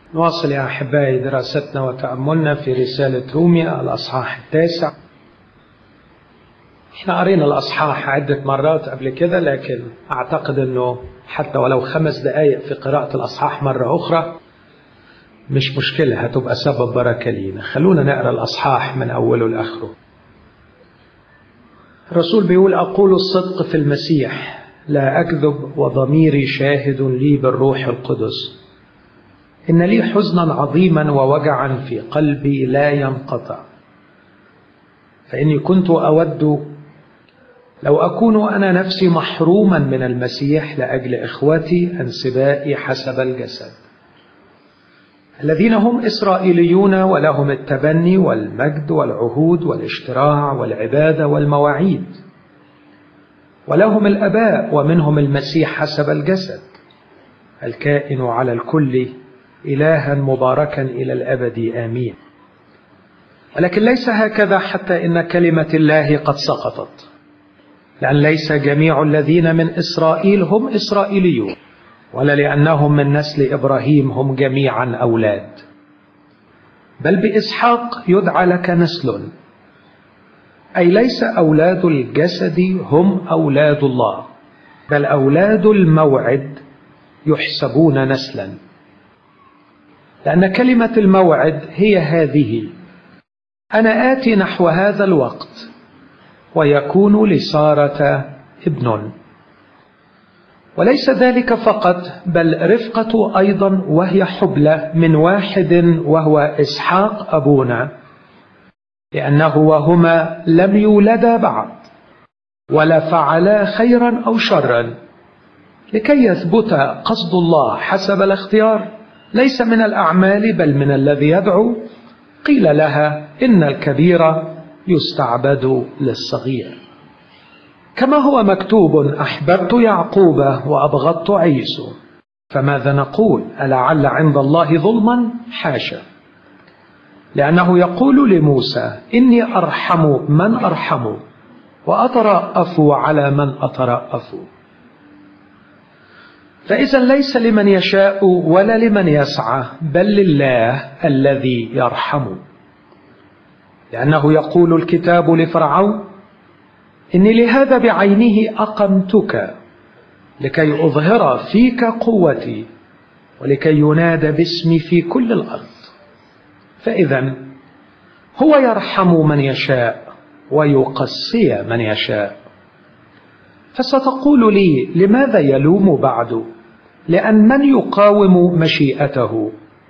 نواصل يا أحبائي دراستنا وتأملنا في رسالة روميا الأصحاح التاسع احنا قرينا الأصحاح عدة مرات قبل كده لكن أعتقد أنه حتى ولو خمس دقايق في قراءة الأصحاح مرة أخرى مش مشكلة هتبقى سبب بركة لينا خلونا نقرأ الأصحاح من أوله لآخره الرسول بيقول أقول الصدق في المسيح لا أكذب وضميري شاهد لي بالروح القدس إن لي حزنا عظيما ووجعا في قلبي لا ينقطع فإني كنت أود لو أكون أنا نفسي محروما من المسيح لأجل إخوتي أنسبائي حسب الجسد الذين هم إسرائيليون ولهم التبني والمجد والعهود والاشتراع والعبادة والمواعيد ولهم الأباء ومنهم المسيح حسب الجسد الكائن على الكل إلها مباركا إلى الأبد آمين ولكن ليس هكذا حتى إن كلمة الله قد سقطت لأن ليس جميع الذين من إسرائيل هم إسرائيليون ولا لأنهم من نسل إبراهيم هم جميعا أولاد بل بإسحاق يدعى لك نسل أي ليس أولاد الجسد هم أولاد الله بل أولاد الموعد يحسبون نسلا لأن كلمة الموعد هي هذه أنا آتي نحو هذا الوقت ويكون لسارة ابن وليس ذلك فقط بل رفقة أيضا وهي حبلى من واحد وهو إسحاق أبونا لأنه وهما لم يولدا بعد ولا فعلا خيرا أو شرا لكي يثبت قصد الله حسب الاختيار ليس من الأعمال بل من الذي يدعو قيل لها إن الكبير يستعبد للصغير كما هو مكتوب أحببت يعقوب وأبغضت عيسو فماذا نقول ألعل عند الله ظلما حاشا لأنه يقول لموسى إني أرحم من أرحم وأترأف على من أترأف فإذا ليس لمن يشاء ولا لمن يسعى بل لله الذي يرحم لأنه يقول الكتاب لفرعون إني لهذا بعينه أقمتك لكي أظهر فيك قوتي ولكي ينادى باسمي في كل الأرض فإذا هو يرحم من يشاء ويقسي من يشاء فستقول لي لماذا يلوم بعد لأن من يقاوم مشيئته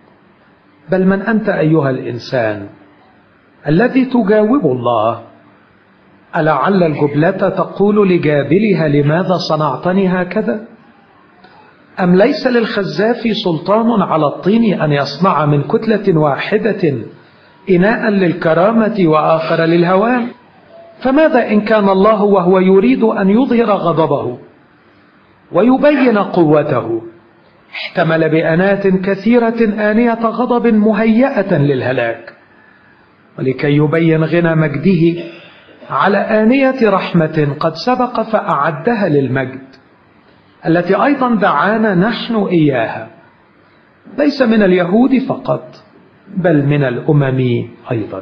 بل من أنت أيها الإنسان الذي تجاوب الله ألعل الجبلة تقول لجابلها لماذا صنعتني هكذا أم ليس للخزاف سلطان على الطين أن يصنع من كتلة واحدة إناء للكرامة وآخر للهوان فماذا إن كان الله وهو يريد أن يظهر غضبه ويبين قوته احتمل بأنات كثيرة آنية غضب مهيئة للهلاك ولكي يبين غنى مجده على آنية رحمة قد سبق فأعدها للمجد التي أيضا دعانا نحن إياها ليس من اليهود فقط بل من الأمم أيضا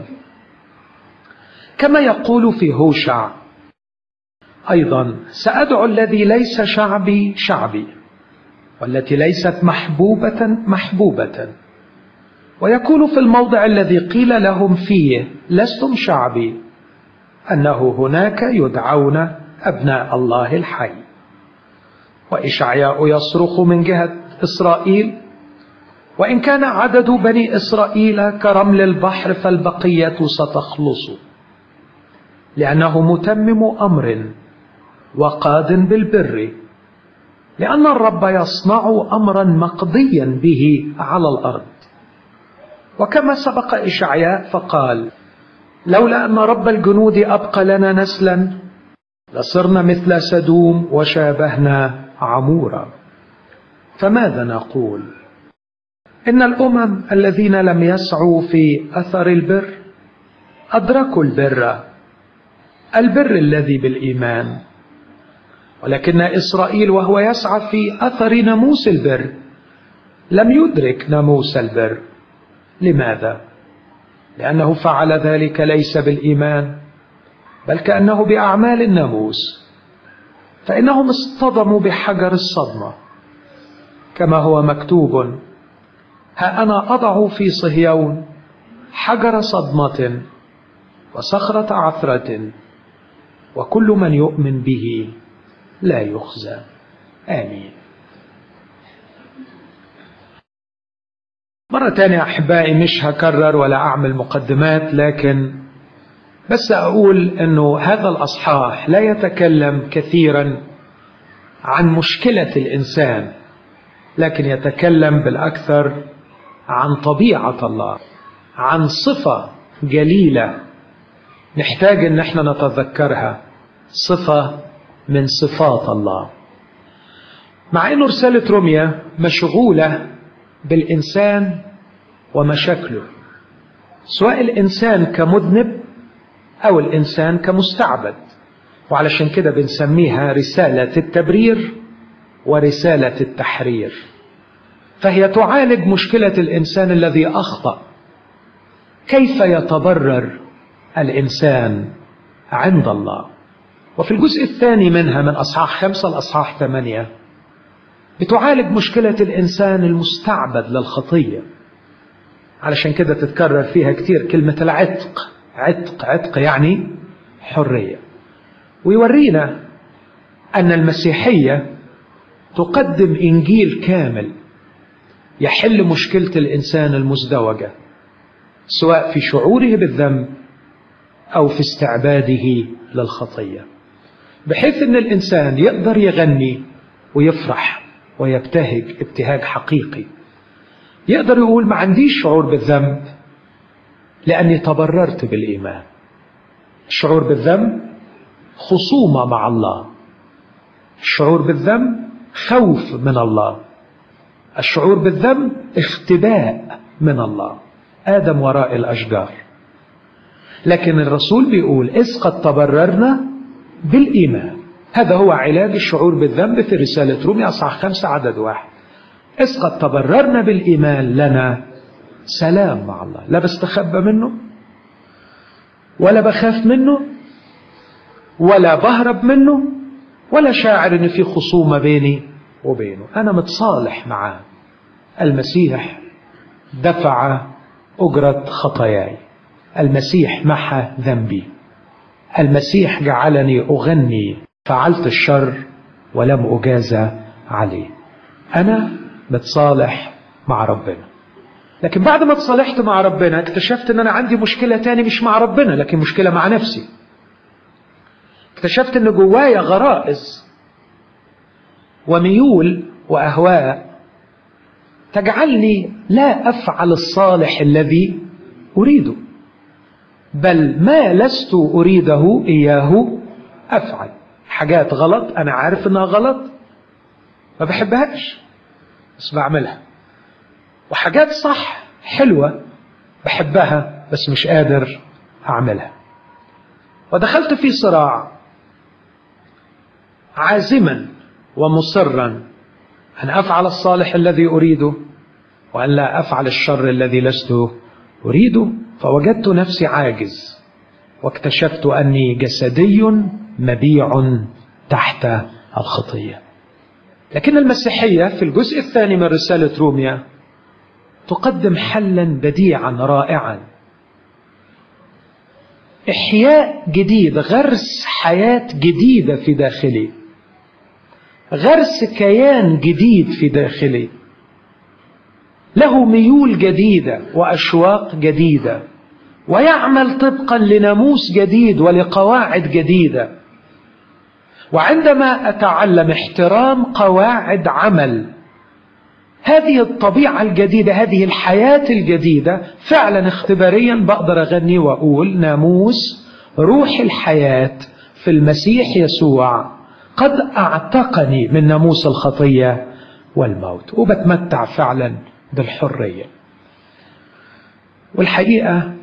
كما يقول في هوشع أيضا سأدعو الذي ليس شعبي شعبي والتي ليست محبوبة محبوبة ويكون في الموضع الذي قيل لهم فيه لستم شعبي أنه هناك يدعون أبناء الله الحي وإشعياء يصرخ من جهة إسرائيل وإن كان عدد بني إسرائيل كرمل البحر فالبقية ستخلص لأنه متمم أمر وقاد بالبر لأن الرب يصنع أمرا مقضيا به على الأرض وكما سبق إشعياء فقال لولا أن رب الجنود أبقى لنا نسلا لصرنا مثل سدوم وشابهنا عمورا فماذا نقول إن الأمم الذين لم يسعوا في أثر البر أدركوا البر البر الذي بالإيمان ولكن إسرائيل وهو يسعى في أثر ناموس البر لم يدرك ناموس البر لماذا لانه فعل ذلك ليس بالايمان بل كانه باعمال الناموس فانهم اصطدموا بحجر الصدمه كما هو مكتوب ها انا اضع في صهيون حجر صدمه وصخره عثره وكل من يؤمن به لا يخزى امين مرة تانية أحبائي مش هكرر ولا أعمل مقدمات لكن بس أقول أنه هذا الأصحاح لا يتكلم كثيرا عن مشكلة الإنسان لكن يتكلم بالأكثر عن طبيعة الله عن صفة جليلة نحتاج أن احنا نتذكرها صفة من صفات الله مع أن رسالة روميا مشغولة بالإنسان ومشاكله سواء الإنسان كمذنب أو الإنسان كمستعبد وعلشان كده بنسميها رسالة التبرير ورسالة التحرير فهي تعالج مشكلة الإنسان الذي أخطأ كيف يتبرر الإنسان عند الله وفي الجزء الثاني منها من أصحاح خمسة لأصحاح ثمانية بتعالج مشكلة الإنسان المستعبد للخطية علشان كده تتكرر فيها كتير كلمة العتق عتق عتق يعني حرية ويورينا أن المسيحية تقدم إنجيل كامل يحل مشكلة الإنسان المزدوجة سواء في شعوره بالذنب أو في استعباده للخطية بحيث أن الإنسان يقدر يغني ويفرح ويبتهج ابتهاج حقيقي يقدر يقول ما عنديش شعور بالذنب لأني تبررت بالإيمان الشعور بالذنب خصومة مع الله الشعور بالذنب خوف من الله الشعور بالذنب اختباء من الله آدم وراء الأشجار لكن الرسول بيقول إذ قد تبررنا بالإيمان هذا هو علاج الشعور بالذنب في رسالة روميا أصحاح خمسة عدد واحد إذ قد تبررنا بالإيمان لنا سلام مع الله لا بستخبى منه ولا بخاف منه ولا بهرب منه ولا شاعر ان في خصومة بيني وبينه انا متصالح معاه المسيح دفع اجرة خطاياي المسيح محى ذنبي المسيح جعلني اغني فعلت الشر ولم اجازى عليه انا متصالح مع ربنا لكن بعد ما اتصالحت مع ربنا اكتشفت ان انا عندي مشكلة تاني مش مع ربنا لكن مشكلة مع نفسي اكتشفت ان جوايا غرائز وميول واهواء تجعلني لا افعل الصالح الذي اريده بل ما لست اريده اياه افعل حاجات غلط انا عارف انها غلط ما بحبهاش بس بعملها وحاجات صح حلوة بحبها بس مش قادر أعملها ودخلت في صراع عازما ومصرا أن أفعل الصالح الذي أريده وأن لا أفعل الشر الذي لست أريده فوجدت نفسي عاجز واكتشفت أني جسدي مبيع تحت الخطية لكن المسيحية في الجزء الثاني من رسالة روميا تقدم حلا بديعا رائعا احياء جديد غرس حياه جديده في داخلي غرس كيان جديد في داخلي له ميول جديده واشواق جديده ويعمل طبقا لناموس جديد ولقواعد جديده وعندما اتعلم احترام قواعد عمل هذه الطبيعة الجديدة هذه الحياة الجديدة فعلا اختباريا بقدر أغني وأقول ناموس روح الحياة في المسيح يسوع قد أعتقني من ناموس الخطية والموت وبتمتع فعلا بالحرية والحقيقة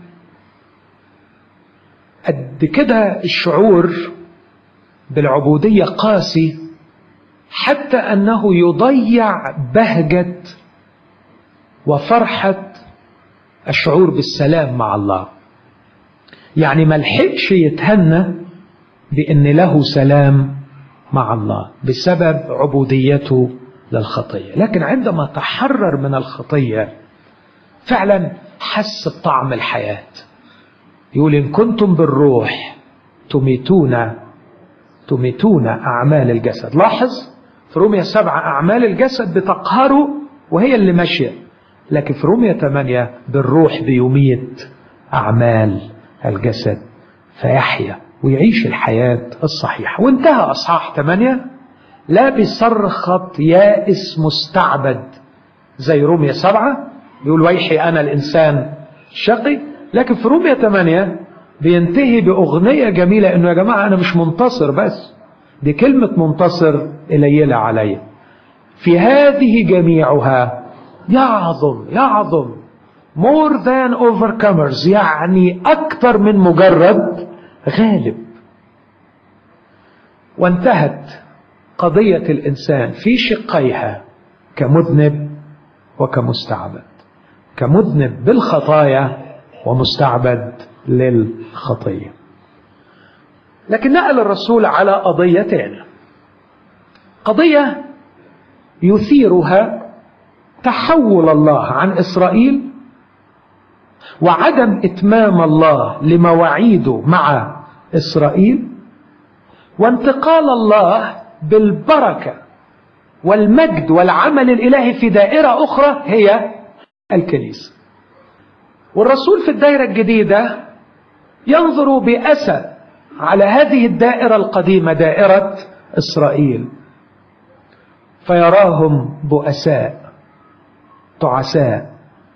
قد كده الشعور بالعبودية قاسي حتى أنه يضيع بهجة وفرحة الشعور بالسلام مع الله يعني ما لحقش يتهنى بأن له سلام مع الله بسبب عبوديته للخطية لكن عندما تحرر من الخطية فعلا حس بطعم الحياة يقول إن كنتم بالروح تميتون تميتون أعمال الجسد لاحظ في رومية سبعة أعمال الجسد بتقهره وهي اللي ماشية لكن في رومية ثمانية بالروح بيميت أعمال الجسد فيحيا ويعيش الحياة الصحيحة وانتهى أصحاح ثمانية لا بصرخة يائس مستعبد زي رومية سبعة بيقول ويحي أنا الإنسان شقي لكن في رومية ثمانية بينتهي بأغنية جميلة إنه يا جماعة أنا مش منتصر بس دي كلمة منتصر قليلة عليا في هذه جميعها يعظم يعظم more than overcomers يعني أكثر من مجرد غالب وانتهت قضية الإنسان في شقيها كمذنب وكمستعبد كمذنب بالخطايا ومستعبد للخطية لكن نقل الرسول على قضيتين قضية يثيرها تحول الله عن إسرائيل وعدم إتمام الله لمواعيده مع إسرائيل وانتقال الله بالبركة والمجد والعمل الإلهي في دائرة أخرى هي الكنيسة والرسول في الدائرة الجديدة ينظر بأسى على هذه الدائرة القديمة دائرة إسرائيل فيراهم بؤساء تعساء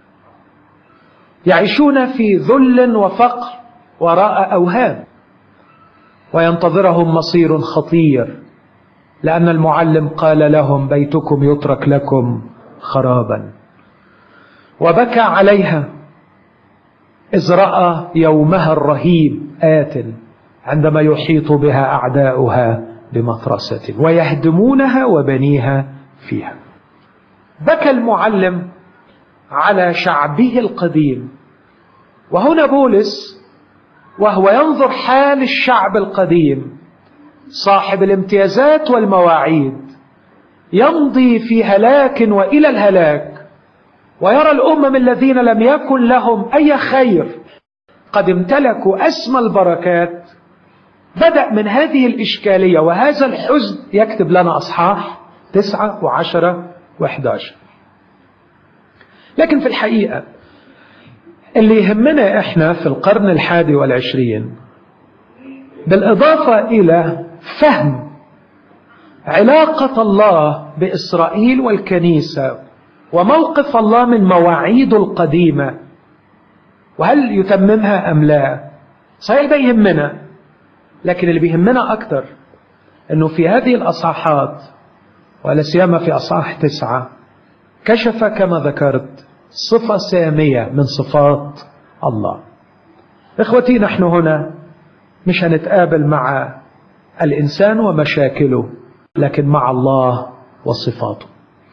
يعيشون في ذل وفقر وراء أوهام وينتظرهم مصير خطير لأن المعلم قال لهم بيتكم يترك لكم خرابا وبكى عليها إذ رأى يومها الرهيب آت عندما يحيط بها أعداؤها بمطرسة ويهدمونها وبنيها فيها بكى المعلم على شعبه القديم وهنا بولس وهو ينظر حال الشعب القديم صاحب الامتيازات والمواعيد يمضي في هلاك والى الهلاك ويرى الامم الذين لم يكن لهم اي خير قد امتلكوا اسمى البركات بدا من هذه الاشكاليه وهذا الحزن يكتب لنا اصحاح تسعه وعشره واحداشر لكن في الحقيقه اللي يهمنا احنا في القرن الحادي والعشرين بالاضافه الى فهم علاقه الله باسرائيل والكنيسه وموقف الله من مواعيده القديمه وهل يتممها ام لا صحيح ده يهمنا لكن اللي بيهمنا اكتر انه في هذه الاصحاحات ولا سيما في اصحاح تسعه كشف كما ذكرت صفة سامية من صفات الله إخوتي نحن هنا مش هنتقابل مع الإنسان ومشاكله لكن مع الله وصفاته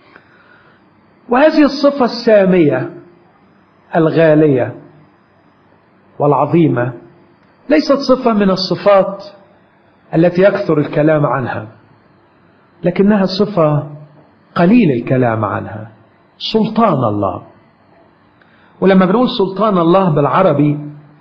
وهذه الصفة السامية الغالية والعظيمة ليست صفة من الصفات التي يكثر الكلام عنها لكنها صفة قليل الكلام عنها سلطان الله ولما بنقول سلطان الله بالعربي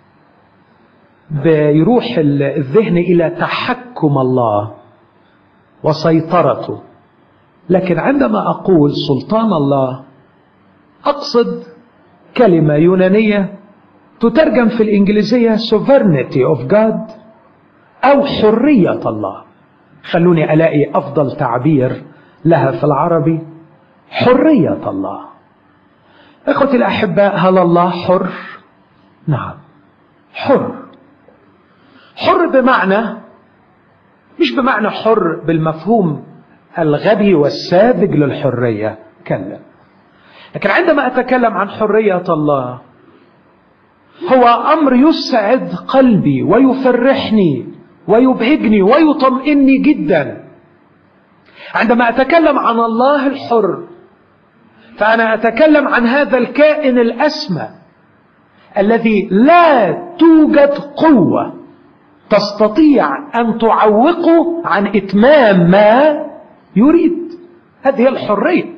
بيروح الذهن إلى تحكم الله وسيطرته لكن عندما أقول سلطان الله أقصد كلمة يونانية تترجم في الإنجليزية sovereignty of God أو حرية الله خلوني ألاقي أفضل تعبير لها في العربي حرية الله اخوتي الاحباء هل الله حر نعم حر حر بمعنى مش بمعنى حر بالمفهوم الغبي والساذج للحريه كلا لكن عندما اتكلم عن حريه الله هو امر يسعد قلبي ويفرحني ويبهجني ويطمئني جدا عندما اتكلم عن الله الحر فأنا أتكلم عن هذا الكائن الأسمى الذي لا توجد قوة تستطيع أن تعوقه عن إتمام ما يريد هذه الحرية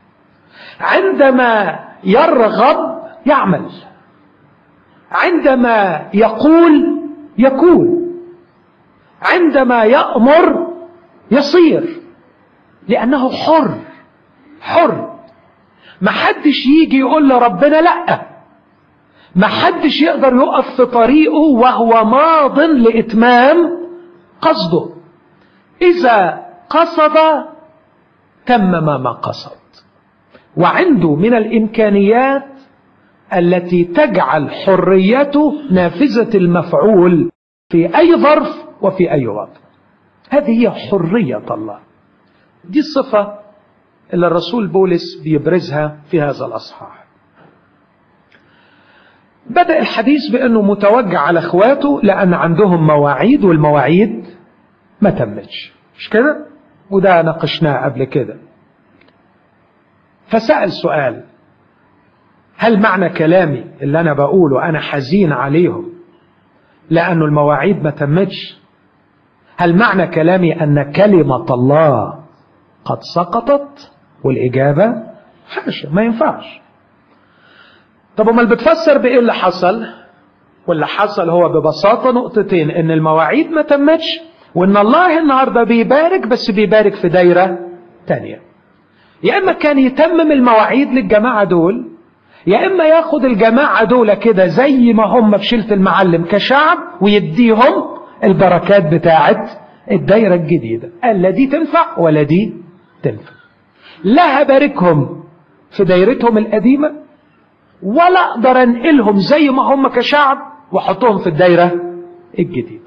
عندما يرغب يعمل عندما يقول يكون عندما يأمر يصير لأنه حر حر ما حدش يجي يقول لربنا لأ ما حدش يقدر يقف في طريقه وهو ماض لإتمام قصده إذا قصد تمم ما قصد وعنده من الإمكانيات التي تجعل حريته نافذة المفعول في أي ظرف وفي أي وضع هذه هي حرية الله دي الصفة اللي الرسول بولس بيبرزها في هذا الأصحاح بدأ الحديث بأنه متوجع على اخواته لأن عندهم مواعيد والمواعيد ما تمتش مش كده وده ناقشناه قبل كده فسأل سؤال هل معنى كلامي اللي أنا بقوله أنا حزين عليهم لأنه المواعيد ما تمتش هل معنى كلامي أن كلمة الله قد سقطت والإجابة حاشا ما ينفعش طب امال بتفسر بايه اللي حصل واللي حصل هو ببساطه نقطتين ان المواعيد ما تمتش وان الله النهارده بيبارك بس بيبارك في دايره تانية يا اما كان يتمم المواعيد للجماعه دول يا اما ياخد الجماعه دول كده زي ما هم في شيله المعلم كشعب ويديهم البركات بتاعه الدايره الجديده قال لا دي تنفع ولا دي تنفع لا هباركهم في دايرتهم القديمه ولا اقدر انقلهم زي ما هم كشعب واحطهم في الدايره الجديده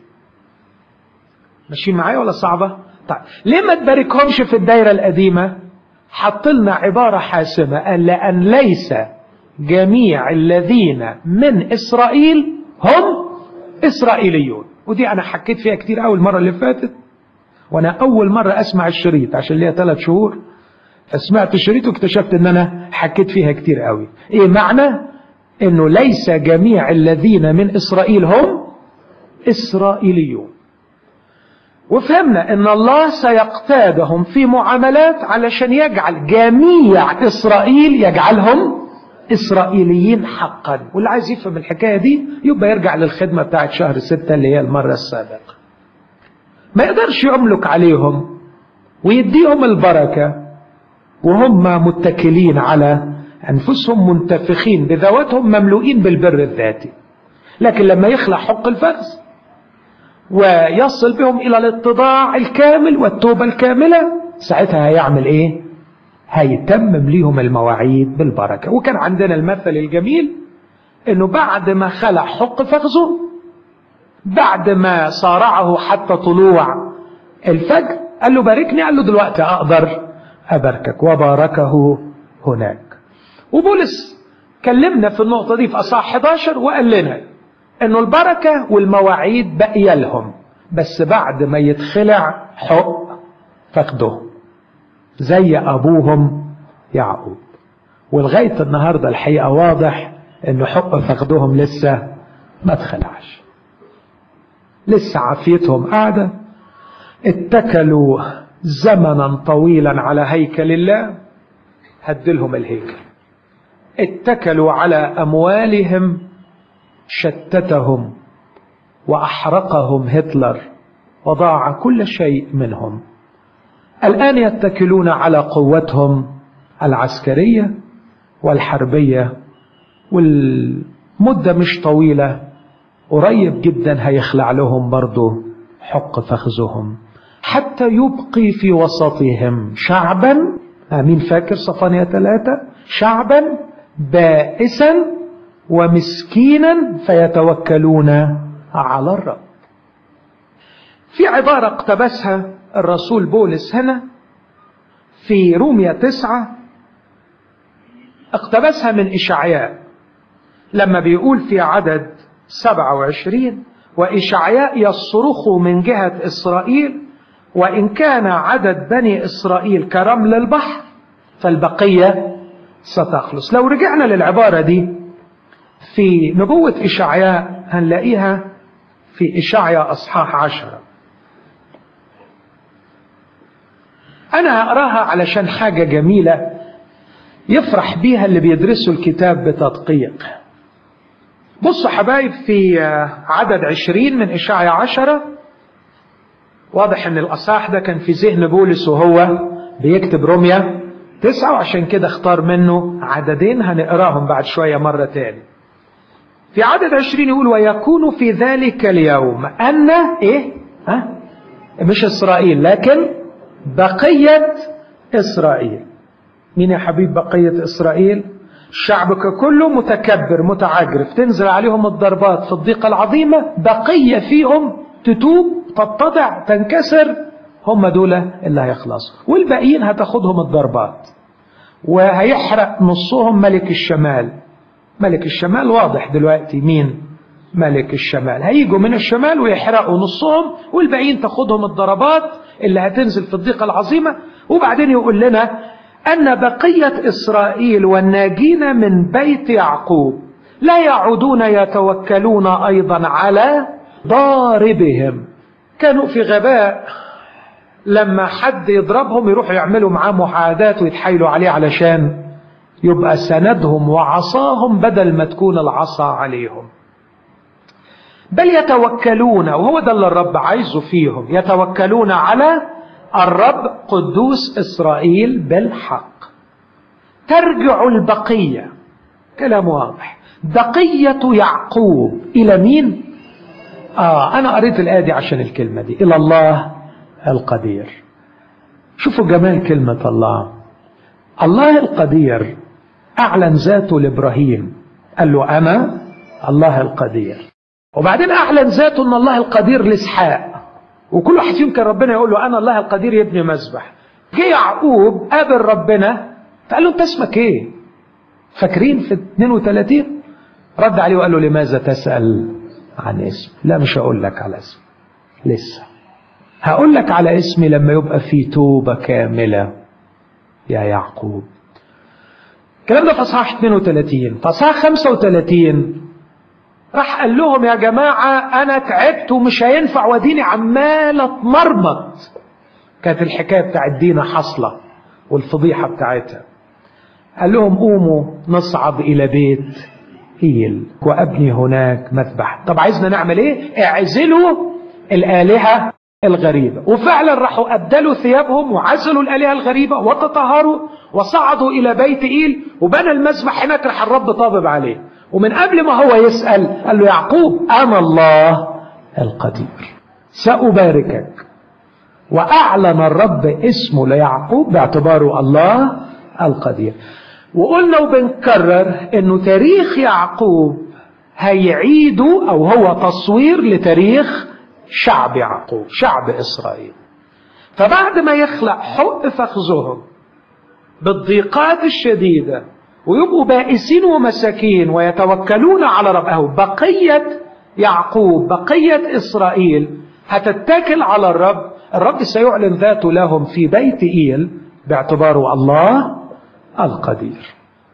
ماشيين معايا ولا صعبه طيب ليه ما تباركهمش في الدايره القديمه حط لنا عباره حاسمه قال لان ليس جميع الذين من اسرائيل هم اسرائيليون ودي انا حكيت فيها كتير قوي المره اللي فاتت وانا اول مره اسمع الشريط عشان ليا ثلاث شهور فسمعت الشريط واكتشفت ان انا حكيت فيها كتير قوي ايه معنى انه ليس جميع الذين من اسرائيل هم اسرائيليون وفهمنا ان الله سيقتادهم في معاملات علشان يجعل جميع اسرائيل يجعلهم اسرائيليين حقا واللي عايز يفهم الحكايه دي يبقى يرجع للخدمه بتاعت شهر ستة اللي هي المره السابقه ما يقدرش يملك عليهم ويديهم البركه وهم متكلين على أنفسهم منتفخين بذواتهم مملوئين بالبر الذاتي لكن لما يخلع حق الفرز ويصل بهم إلى الاتضاع الكامل والتوبة الكاملة ساعتها هيعمل إيه؟ هيتمم ليهم المواعيد بالبركة وكان عندنا المثل الجميل إنه بعد ما خلع حق فخذه بعد ما صارعه حتى طلوع الفجر قال له باركني قال له دلوقتي أقدر أباركك وباركه هناك وبولس كلمنا في النقطة دي في أصحاح 11 وقال لنا إنه البركة والمواعيد باقية لهم بس بعد ما يتخلع حق فقده زي أبوهم يعقوب ولغاية النهاردة الحقيقة واضح إنه حق فقدهم لسه ما اتخلعش لسه عافيتهم قاعدة اتكلوا زمنا طويلا على هيكل الله هدلهم الهيكل اتكلوا على اموالهم شتتهم واحرقهم هتلر وضاع كل شيء منهم الان يتكلون على قوتهم العسكريه والحربيه والمده مش طويله قريب جدا هيخلع لهم برضه حق فخذهم حتى يبقي في وسطهم شعبا مين فاكر صفانية ثلاثة شعبا بائسا ومسكينا فيتوكلون على الرب في عبارة اقتبسها الرسول بولس هنا في رومية تسعة اقتبسها من إشعياء لما بيقول في عدد سبعة وعشرين وإشعياء يصرخ من جهة إسرائيل وإن كان عدد بني إسرائيل كرمل البحر فالبقية ستخلص لو رجعنا للعبارة دي في نبوة إشعياء هنلاقيها في إشعياء أصحاح عشرة أنا هقراها علشان حاجة جميلة يفرح بيها اللي بيدرسوا الكتاب بتدقيق بصوا حبايب في عدد عشرين من إشعياء عشرة واضح ان الأصحاح ده كان في ذهن بولس وهو بيكتب روميا تسعة وعشان كده اختار منه عددين هنقراهم بعد شوية مرة تاني في عدد عشرين يقول ويكون في ذلك اليوم أن إيه ها مش إسرائيل لكن بقية إسرائيل مين يا حبيب بقية إسرائيل شعبك كله متكبر متعجرف تنزل عليهم الضربات في الضيقة العظيمة بقية فيهم تتوب تتضع تنكسر هم دول اللي هيخلصوا والباقيين هتاخدهم الضربات وهيحرق نصهم ملك الشمال ملك الشمال واضح دلوقتي مين ملك الشمال هيجوا من الشمال ويحرقوا نصهم والباقيين تاخدهم الضربات اللي هتنزل في الضيقة العظيمة وبعدين يقول لنا أن بقية إسرائيل والناجين من بيت يعقوب لا يعودون يتوكلون أيضا على ضاربهم كانوا في غباء لما حد يضربهم يروحوا يعملوا معاه محاذات ويتحايلوا عليه علشان يبقى سندهم وعصاهم بدل ما تكون العصا عليهم بل يتوكلون وهو ده اللي الرب عايزه فيهم يتوكلون على الرب قدوس إسرائيل بالحق ترجع البقية كلام واضح بقية يعقوب إلى مين؟ آه أنا قريت الآية دي عشان الكلمة دي إلى الله القدير شوفوا جمال كلمة الله الله القدير أعلن ذاته لإبراهيم قال له أنا الله القدير وبعدين أعلن ذاته أن الله القدير لإسحاق وكل واحد فيهم كان ربنا يقول له أنا الله القدير يبني مذبح جه يعقوب قابل ربنا فقال له أنت اسمك إيه؟ فاكرين في 32 رد عليه وقال له لماذا تسأل عن اسم لا مش هقول لك على اسم لسه هقول لك على اسمي لما يبقى في توبة كاملة يا يعقوب الكلام ده في اصحاح 32 في اصحاح 35 راح قال لهم يا جماعة أنا تعبت ومش هينفع وديني عمال اتمرمط كانت الحكاية بتاعت دينا حاصلة والفضيحة بتاعتها قال لهم قوموا نصعد إلى بيت هيل وأبني هناك مذبح طب عايزنا نعمل إيه اعزلوا الآلهة الغريبة وفعلا راحوا أبدلوا ثيابهم وعزلوا الآلهة الغريبة وتطهروا وصعدوا إلى بيت إيل وبنى المذبح هناك راح الرب طابب عليه ومن قبل ما هو يسأل قال له يعقوب أنا الله القدير سأباركك وأعلن الرب اسمه ليعقوب باعتباره الله القدير وقلنا وبنكرر انه تاريخ يعقوب هيعيدوا او هو تصوير لتاريخ شعب يعقوب شعب اسرائيل فبعد ما يخلق حق فخذهم بالضيقات الشديده ويبقوا بائسين ومساكين ويتوكلون على ربه بقيه يعقوب بقيه اسرائيل هتتكل على الرب الرب سيعلن ذاته لهم في بيت ايل باعتباره الله القدير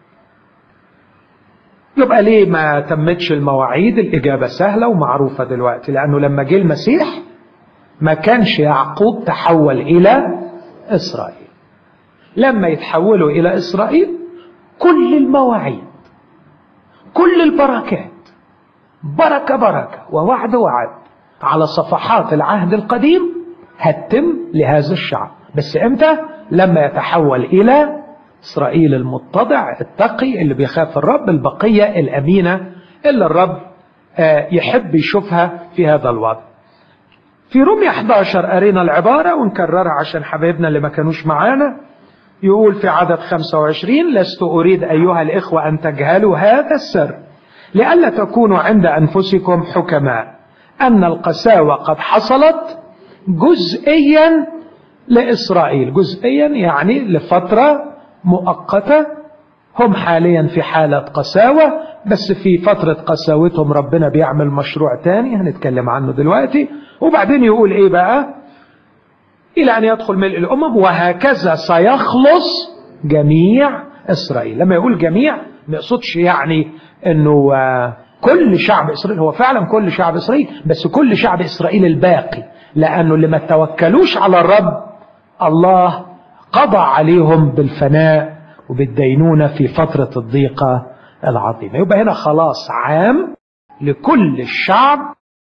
يبقى ليه ما تمتش المواعيد الإجابة سهلة ومعروفة دلوقتي لأنه لما جه المسيح ما كانش يعقوب تحول إلى إسرائيل لما يتحولوا إلى إسرائيل كل المواعيد كل البركات بركة بركة ووعد وعد على صفحات العهد القديم هتتم لهذا الشعب بس امتى لما يتحول إلى إسرائيل المتضع التقي اللي بيخاف الرب البقية الأمينة اللي الرب يحب يشوفها في هذا الوضع في رومية 11 قرينا العبارة ونكررها عشان حبايبنا اللي ما كانوش معانا يقول في عدد 25 لست أريد أيها الإخوة أن تجهلوا هذا السر لئلا تكونوا عند أنفسكم حكماء أن القساوة قد حصلت جزئيا لإسرائيل جزئيا يعني لفترة مؤقتة هم حاليا في حالة قساوة بس في فترة قساوتهم ربنا بيعمل مشروع تاني هنتكلم عنه دلوقتي وبعدين يقول ايه بقى إلى أن يدخل ملء الأمم وهكذا سيخلص جميع إسرائيل لما يقول جميع ما يقصدش يعني أنه كل شعب إسرائيل هو فعلا كل شعب إسرائيل بس كل شعب إسرائيل الباقي لأنه اللي ما توكلوش على الرب الله قضى عليهم بالفناء وبالدينونة في فترة الضيقة العظيمة يبقى هنا خلاص عام لكل الشعب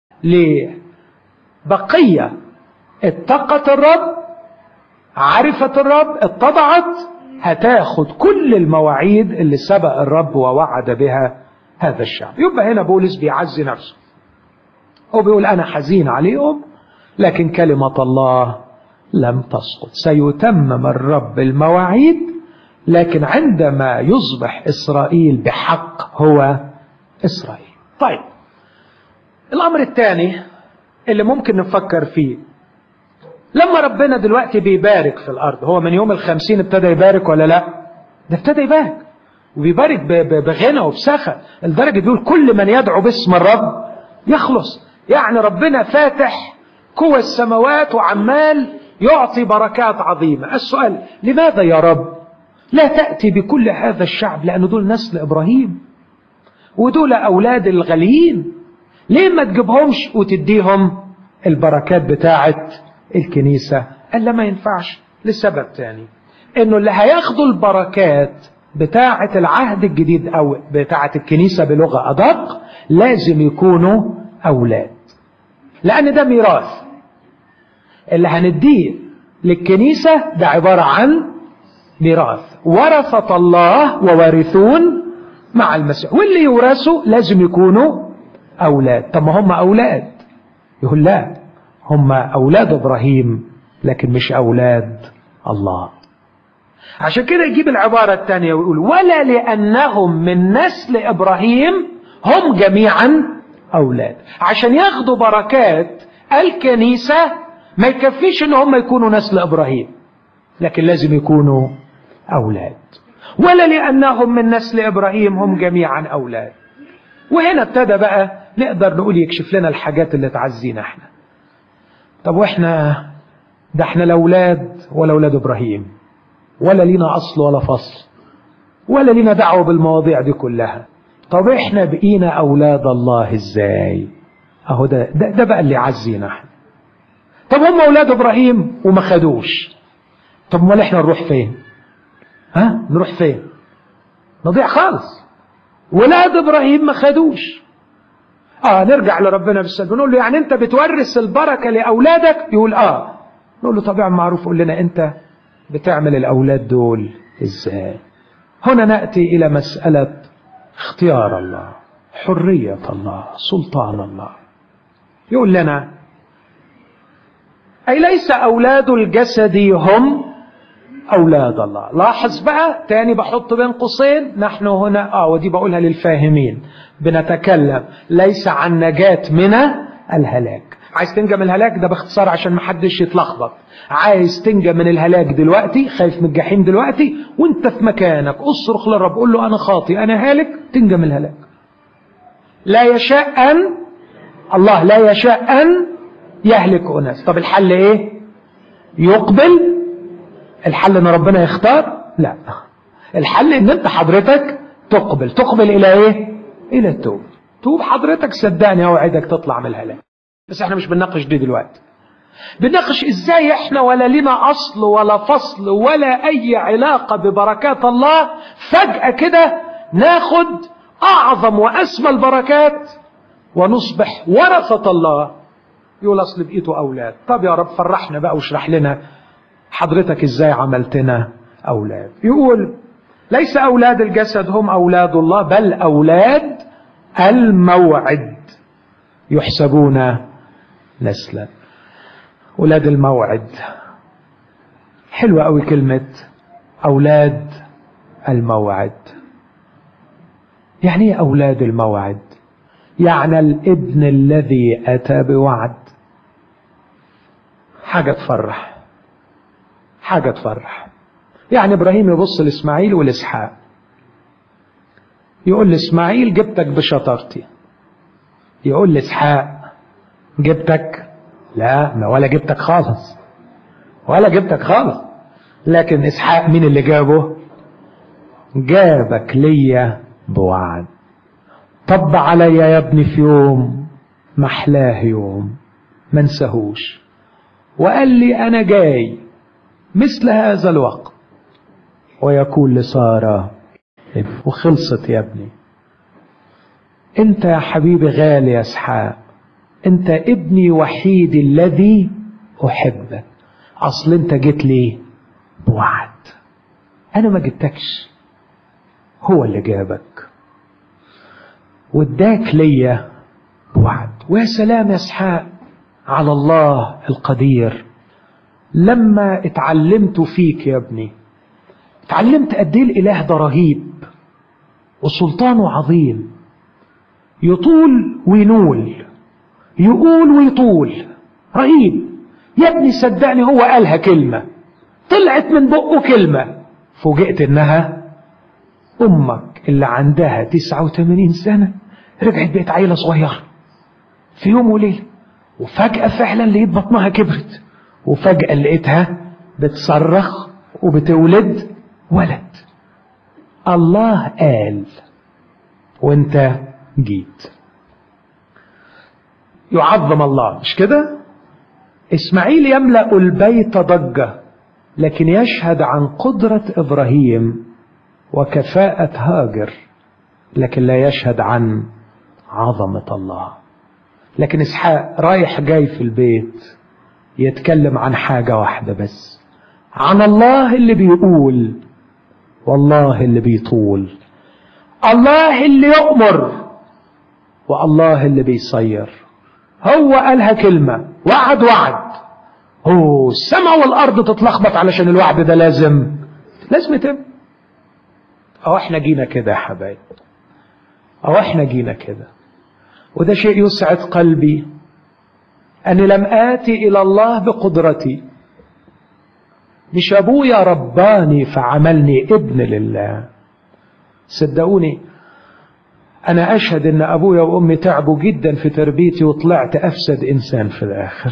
لبقية اتقت الرب عرفت الرب اتضعت هتاخد كل المواعيد اللي سبق الرب ووعد بها هذا الشعب يبقى هنا بولس بيعزي نفسه هو بيقول أنا حزين عليهم لكن كلمة الله لم تسقط سيتمم الرب المواعيد لكن عندما يصبح إسرائيل بحق هو إسرائيل طيب الأمر الثاني اللي ممكن نفكر فيه لما ربنا دلوقتي بيبارك في الأرض هو من يوم الخمسين ابتدى يبارك ولا لا ده ابتدى يبارك وبيبارك بغنى وبسخة لدرجة بيقول كل من يدعو باسم الرب يخلص يعني ربنا فاتح قوى السماوات وعمال يعطي بركات عظيمة السؤال لماذا يا رب لا تأتي بكل هذا الشعب لأن دول نسل إبراهيم ودول أولاد الغاليين ليه ما تجيبهمش وتديهم البركات بتاعة الكنيسة قال ما ينفعش لسبب تاني انه اللي هياخدوا البركات بتاعة العهد الجديد او بتاعة الكنيسة بلغة ادق لازم يكونوا اولاد لان ده ميراث اللي هنديه للكنيسة ده عبارة عن ميراث ورثة الله ووارثون مع المسيح واللي يورثوا لازم يكونوا أولاد طب ما هم أولاد يقول لا هم أولاد إبراهيم لكن مش أولاد الله عشان كده يجيب العبارة الثانية ويقول ولا لأنهم من نسل إبراهيم هم جميعا أولاد عشان ياخدوا بركات الكنيسة ما يكفيش ان هم يكونوا نسل ابراهيم لكن لازم يكونوا اولاد ولا لانهم من نسل ابراهيم هم جميعا اولاد وهنا ابتدى بقى نقدر نقول يكشف لنا الحاجات اللي تعزينا احنا طب واحنا ده احنا لا اولاد ولا اولاد ابراهيم ولا لينا اصل ولا فصل ولا لينا دعوه بالمواضيع دي كلها طب احنا بقينا اولاد الله ازاي اهو ده ده, ده بقى اللي يعزينا احنا طب هم اولاد ابراهيم وما خدوش طب امال احنا نروح فين ها نروح فين نضيع خالص ولاد ابراهيم ما خدوش اه نرجع لربنا بالسلب نقول له يعني انت بتورث البركه لاولادك يقول اه نقول له طبعا معروف قول لنا انت بتعمل الاولاد دول ازاي هنا ناتي الى مساله اختيار الله حريه الله سلطان الله يقول لنا أي ليس أولاد الجسد هم أولاد الله لاحظ بقى تاني بحط بين قوسين نحن هنا آه ودي بقولها للفاهمين بنتكلم ليس عن نجاة من الهلاك عايز تنجى من الهلاك ده باختصار عشان محدش يتلخبط عايز تنجى من الهلاك دلوقتي خايف من الجحيم دلوقتي وانت في مكانك اصرخ للرب قول له انا خاطي انا هالك تنجى من الهلاك لا يشاء ان الله لا يشاء ان يهلك أناس طب الحل إيه يقبل الحل إن ربنا يختار لا الحل إن أنت حضرتك تقبل تقبل إلى إيه إلى التوب توب حضرتك صدقني أوعدك تطلع من الهلاك بس احنا مش بنناقش دي دلوقتي بنناقش ازاي احنا ولا لنا اصل ولا فصل ولا اي علاقه ببركات الله فجاه كده ناخد اعظم واسمى البركات ونصبح ورثه الله يقول اصل بقيته اولاد طب يا رب فرحنا بقى واشرح لنا حضرتك ازاي عملتنا اولاد يقول ليس اولاد الجسد هم اولاد الله بل اولاد الموعد يحسبون نسلا اولاد الموعد حلوه قوي كلمه اولاد الموعد يعني ايه اولاد الموعد يعني الابن الذي اتى بوعد حاجه تفرح حاجه تفرح يعني ابراهيم يبص لاسماعيل والاسحاق يقول لاسماعيل جبتك بشطارتي يقول لاسحاق جبتك لا ما ولا جبتك خالص ولا جبتك خالص لكن اسحاق مين اللي جابه جابك ليا بوعد طب عليا يا ابني في يوم محلاه يوم ما انساهوش وقال لي انا جاي مثل هذا الوقت ويقول لسارة وخلصت يا ابني انت يا حبيبي غالي يا اسحاق انت ابني وحيد الذي احبك اصل انت جيت لي بوعد انا ما جبتكش هو اللي جابك واداك ليا بوعد ويا سلام يا اسحاق على الله القدير لما اتعلمت فيك يا ابني اتعلمت قد ايه الاله ده رهيب وسلطانه عظيم يطول وينول يقول ويطول رهيب يا ابني صدقني هو قالها كلمة طلعت من بقه كلمة فوجئت انها امك اللي عندها 89 سنة رجعت بقت عيلة صغيرة في يوم وليلة وفجأة فعلا لقيت بطنها كبرت وفجأة لقيتها بتصرخ وبتولد ولد الله قال وانت جيت يعظم الله مش كده اسماعيل يملأ البيت ضجة لكن يشهد عن قدرة إبراهيم وكفاءة هاجر لكن لا يشهد عن عظمة الله لكن إسحاق رايح جاي في البيت يتكلم عن حاجة واحدة بس عن الله اللي بيقول والله اللي بيطول الله اللي يؤمر والله اللي بيصير هو قالها كلمة وعد وعد هو السماء والأرض تتلخبط علشان الوعد ده لازم لازم يتم أو احنا جينا كده يا حبايب أو احنا جينا كده وده شيء يسعد قلبي أني لم آتي إلى الله بقدرتي مش أبويا رباني فعملني ابن لله صدقوني أنا أشهد أن أبويا وأمي تعبوا جدا في تربيتي وطلعت أفسد إنسان في الآخر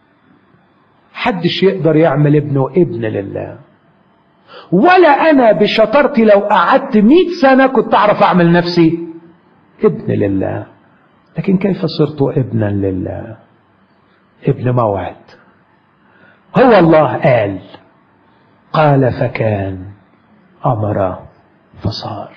حدش يقدر يعمل ابنه ابن لله ولا أنا بشطارتي لو قعدت مئة سنة كنت أعرف أعمل نفسي ابن لله لكن كيف صرت ابنا لله ابن موعد هو الله قال قال فكان أمر فصار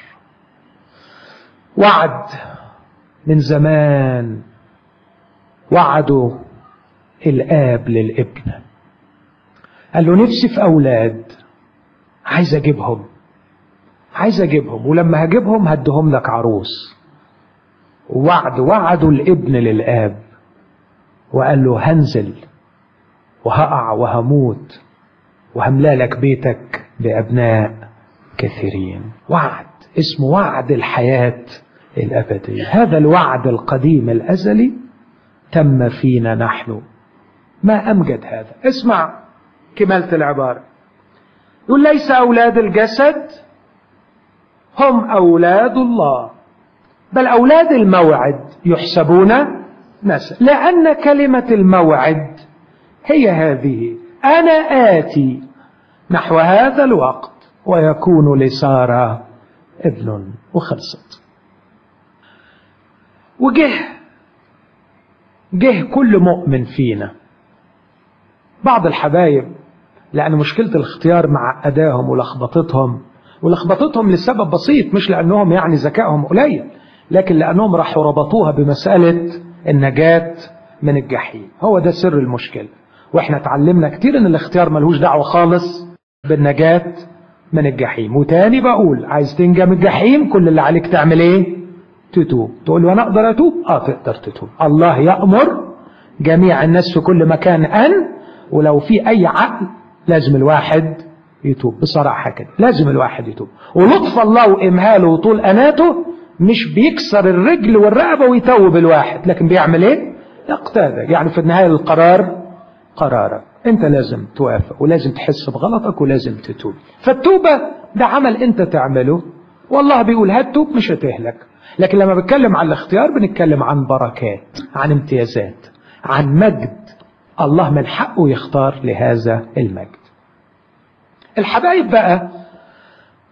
وعد من زمان وعدوا الآب للابن قال له نفسي في أولاد عايز أجيبهم عايز أجيبهم ولما هجيبهم هدهم لك عروس وعد وعدوا الابن للآب وقال له هنزل وهقع وهموت وهملا لك بيتك بأبناء كثيرين وعد اسمه وعد الحياة الأبدية هذا الوعد القديم الأزلي تم فينا نحن ما أمجد هذا اسمع كمالة العبارة يقول ليس أولاد الجسد هم أولاد الله بل أولاد الموعد يحسبون نسل لأن كلمة الموعد هي هذه أنا آتي نحو هذا الوقت ويكون لسارة ابن وخلصت وجه جه كل مؤمن فينا بعض الحبايب لأن مشكلة الاختيار مع أداهم ولخبطتهم ولخبطتهم لسبب بسيط مش لأنهم يعني ذكائهم قليل لكن لأنهم راحوا ربطوها بمسألة النجاة من الجحيم هو ده سر المشكلة واحنا اتعلمنا كتير ان الاختيار ملهوش دعوة خالص بالنجاة من الجحيم وتاني بقول عايز تنجى من الجحيم كل اللي عليك تعمل ايه تتوب تقول وانا اقدر اتوب اه تقدر تتوب الله يأمر جميع الناس في كل مكان ان ولو في اي عقل لازم الواحد يتوب بصراحة كده لازم الواحد يتوب ولطف الله وامهاله وطول اناته مش بيكسر الرجل والرقبة ويتوب الواحد لكن بيعمل ايه يقتادك يعني في النهاية القرار قرارك انت لازم توافق ولازم تحس بغلطك ولازم تتوب فالتوبة ده عمل انت تعمله والله بيقول هتوب مش هتهلك لكن لما بتكلم عن الاختيار بنتكلم عن بركات عن امتيازات عن مجد الله من حقه يختار لهذا المجد الحبايب بقى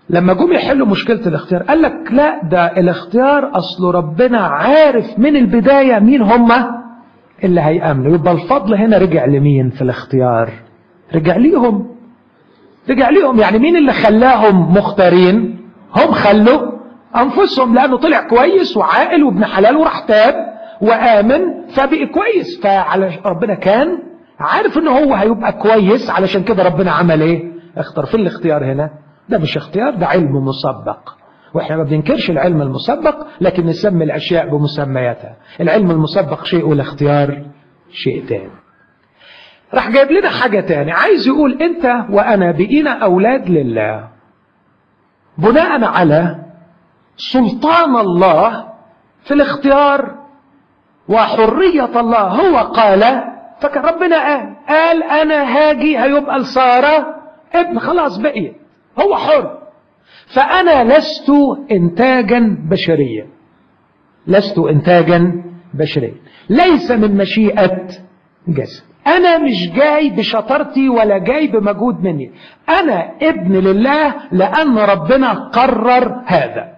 لما جم يحلوا مشكلة الاختيار قال لك لا ده الاختيار أصله ربنا عارف من البداية مين هم اللي هيأمنوا يبقى الفضل هنا رجع لمين في الاختيار رجع ليهم رجع ليهم يعني مين اللي خلاهم مختارين هم خلوا أنفسهم لأنه طلع كويس وعاقل وابن حلال وراح تاب وآمن فبقي كويس فعلى ربنا كان عارف ان هو هيبقى كويس علشان كده ربنا عمل ايه اختار في الاختيار هنا ده مش اختيار ده علم مسبق واحنا ما بننكرش العلم المسبق لكن نسمي الاشياء بمسمياتها العلم المسبق شيء والاختيار شيء تاني راح جايب لنا حاجة تاني عايز يقول انت وانا بقينا اولاد لله بناء على سلطان الله في الاختيار وحرية الله هو قال فكان ربنا قال قال انا هاجي هيبقى لسارة ابن خلاص بقيت هو حر فأنا لست إنتاجا بشريا لست إنتاجا بشريا ليس من مشيئة جسد أنا مش جاي بشطارتي ولا جاي بمجهود مني أنا ابن لله لأن ربنا قرر هذا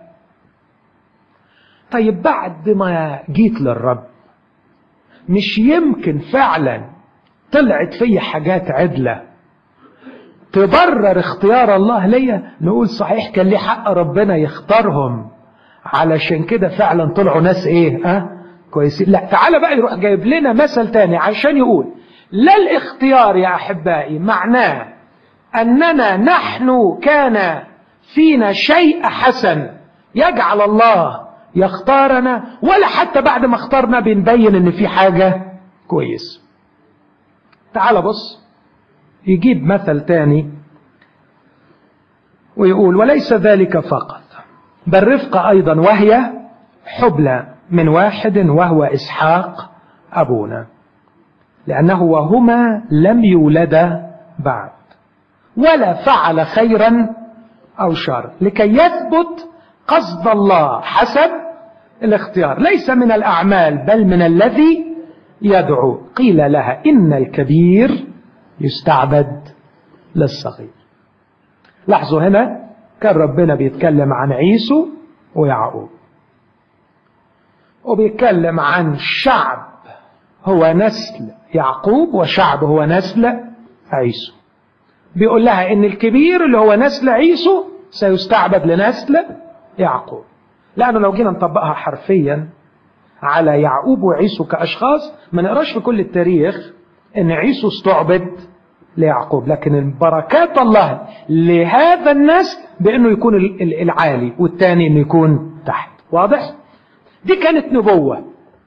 طيب بعد ما جيت للرب مش يمكن فعلا طلعت في حاجات عدله تبرر اختيار الله ليا نقول صحيح كان ليه حق ربنا يختارهم علشان كده فعلا طلعوا ناس ايه ها أه؟ كويسين لا تعالى بقى يروح جايب لنا مثل تاني عشان يقول لا الاختيار يا احبائي معناه اننا نحن كان فينا شيء حسن يجعل الله يختارنا ولا حتى بعد ما اختارنا بنبين ان في حاجه كويس تعال بص يجيب مثل تاني ويقول وليس ذلك فقط بل رفقة أيضا وهي حبلى من واحد وهو إسحاق أبونا لأنه وهما لم يولدا بعد ولا فعل خيرا أو شر لكي يثبت قصد الله حسب الاختيار ليس من الأعمال بل من الذي يدعو قيل لها إن الكبير يستعبد للصغير لاحظوا هنا كان ربنا بيتكلم عن عيسو ويعقوب وبيتكلم عن شعب هو نسل يعقوب وشعب هو نسل عيسو بيقول لها ان الكبير اللي هو نسل عيسو سيستعبد لنسل يعقوب لانه لو جينا نطبقها حرفيا على يعقوب وعيسو كاشخاص ما نقراش في كل التاريخ ان عيسو استعبد ليعقوب لكن البركات الله لهذا النسل بانه يكون العالي والتاني انه يكون تحت واضح دي كانت نبوة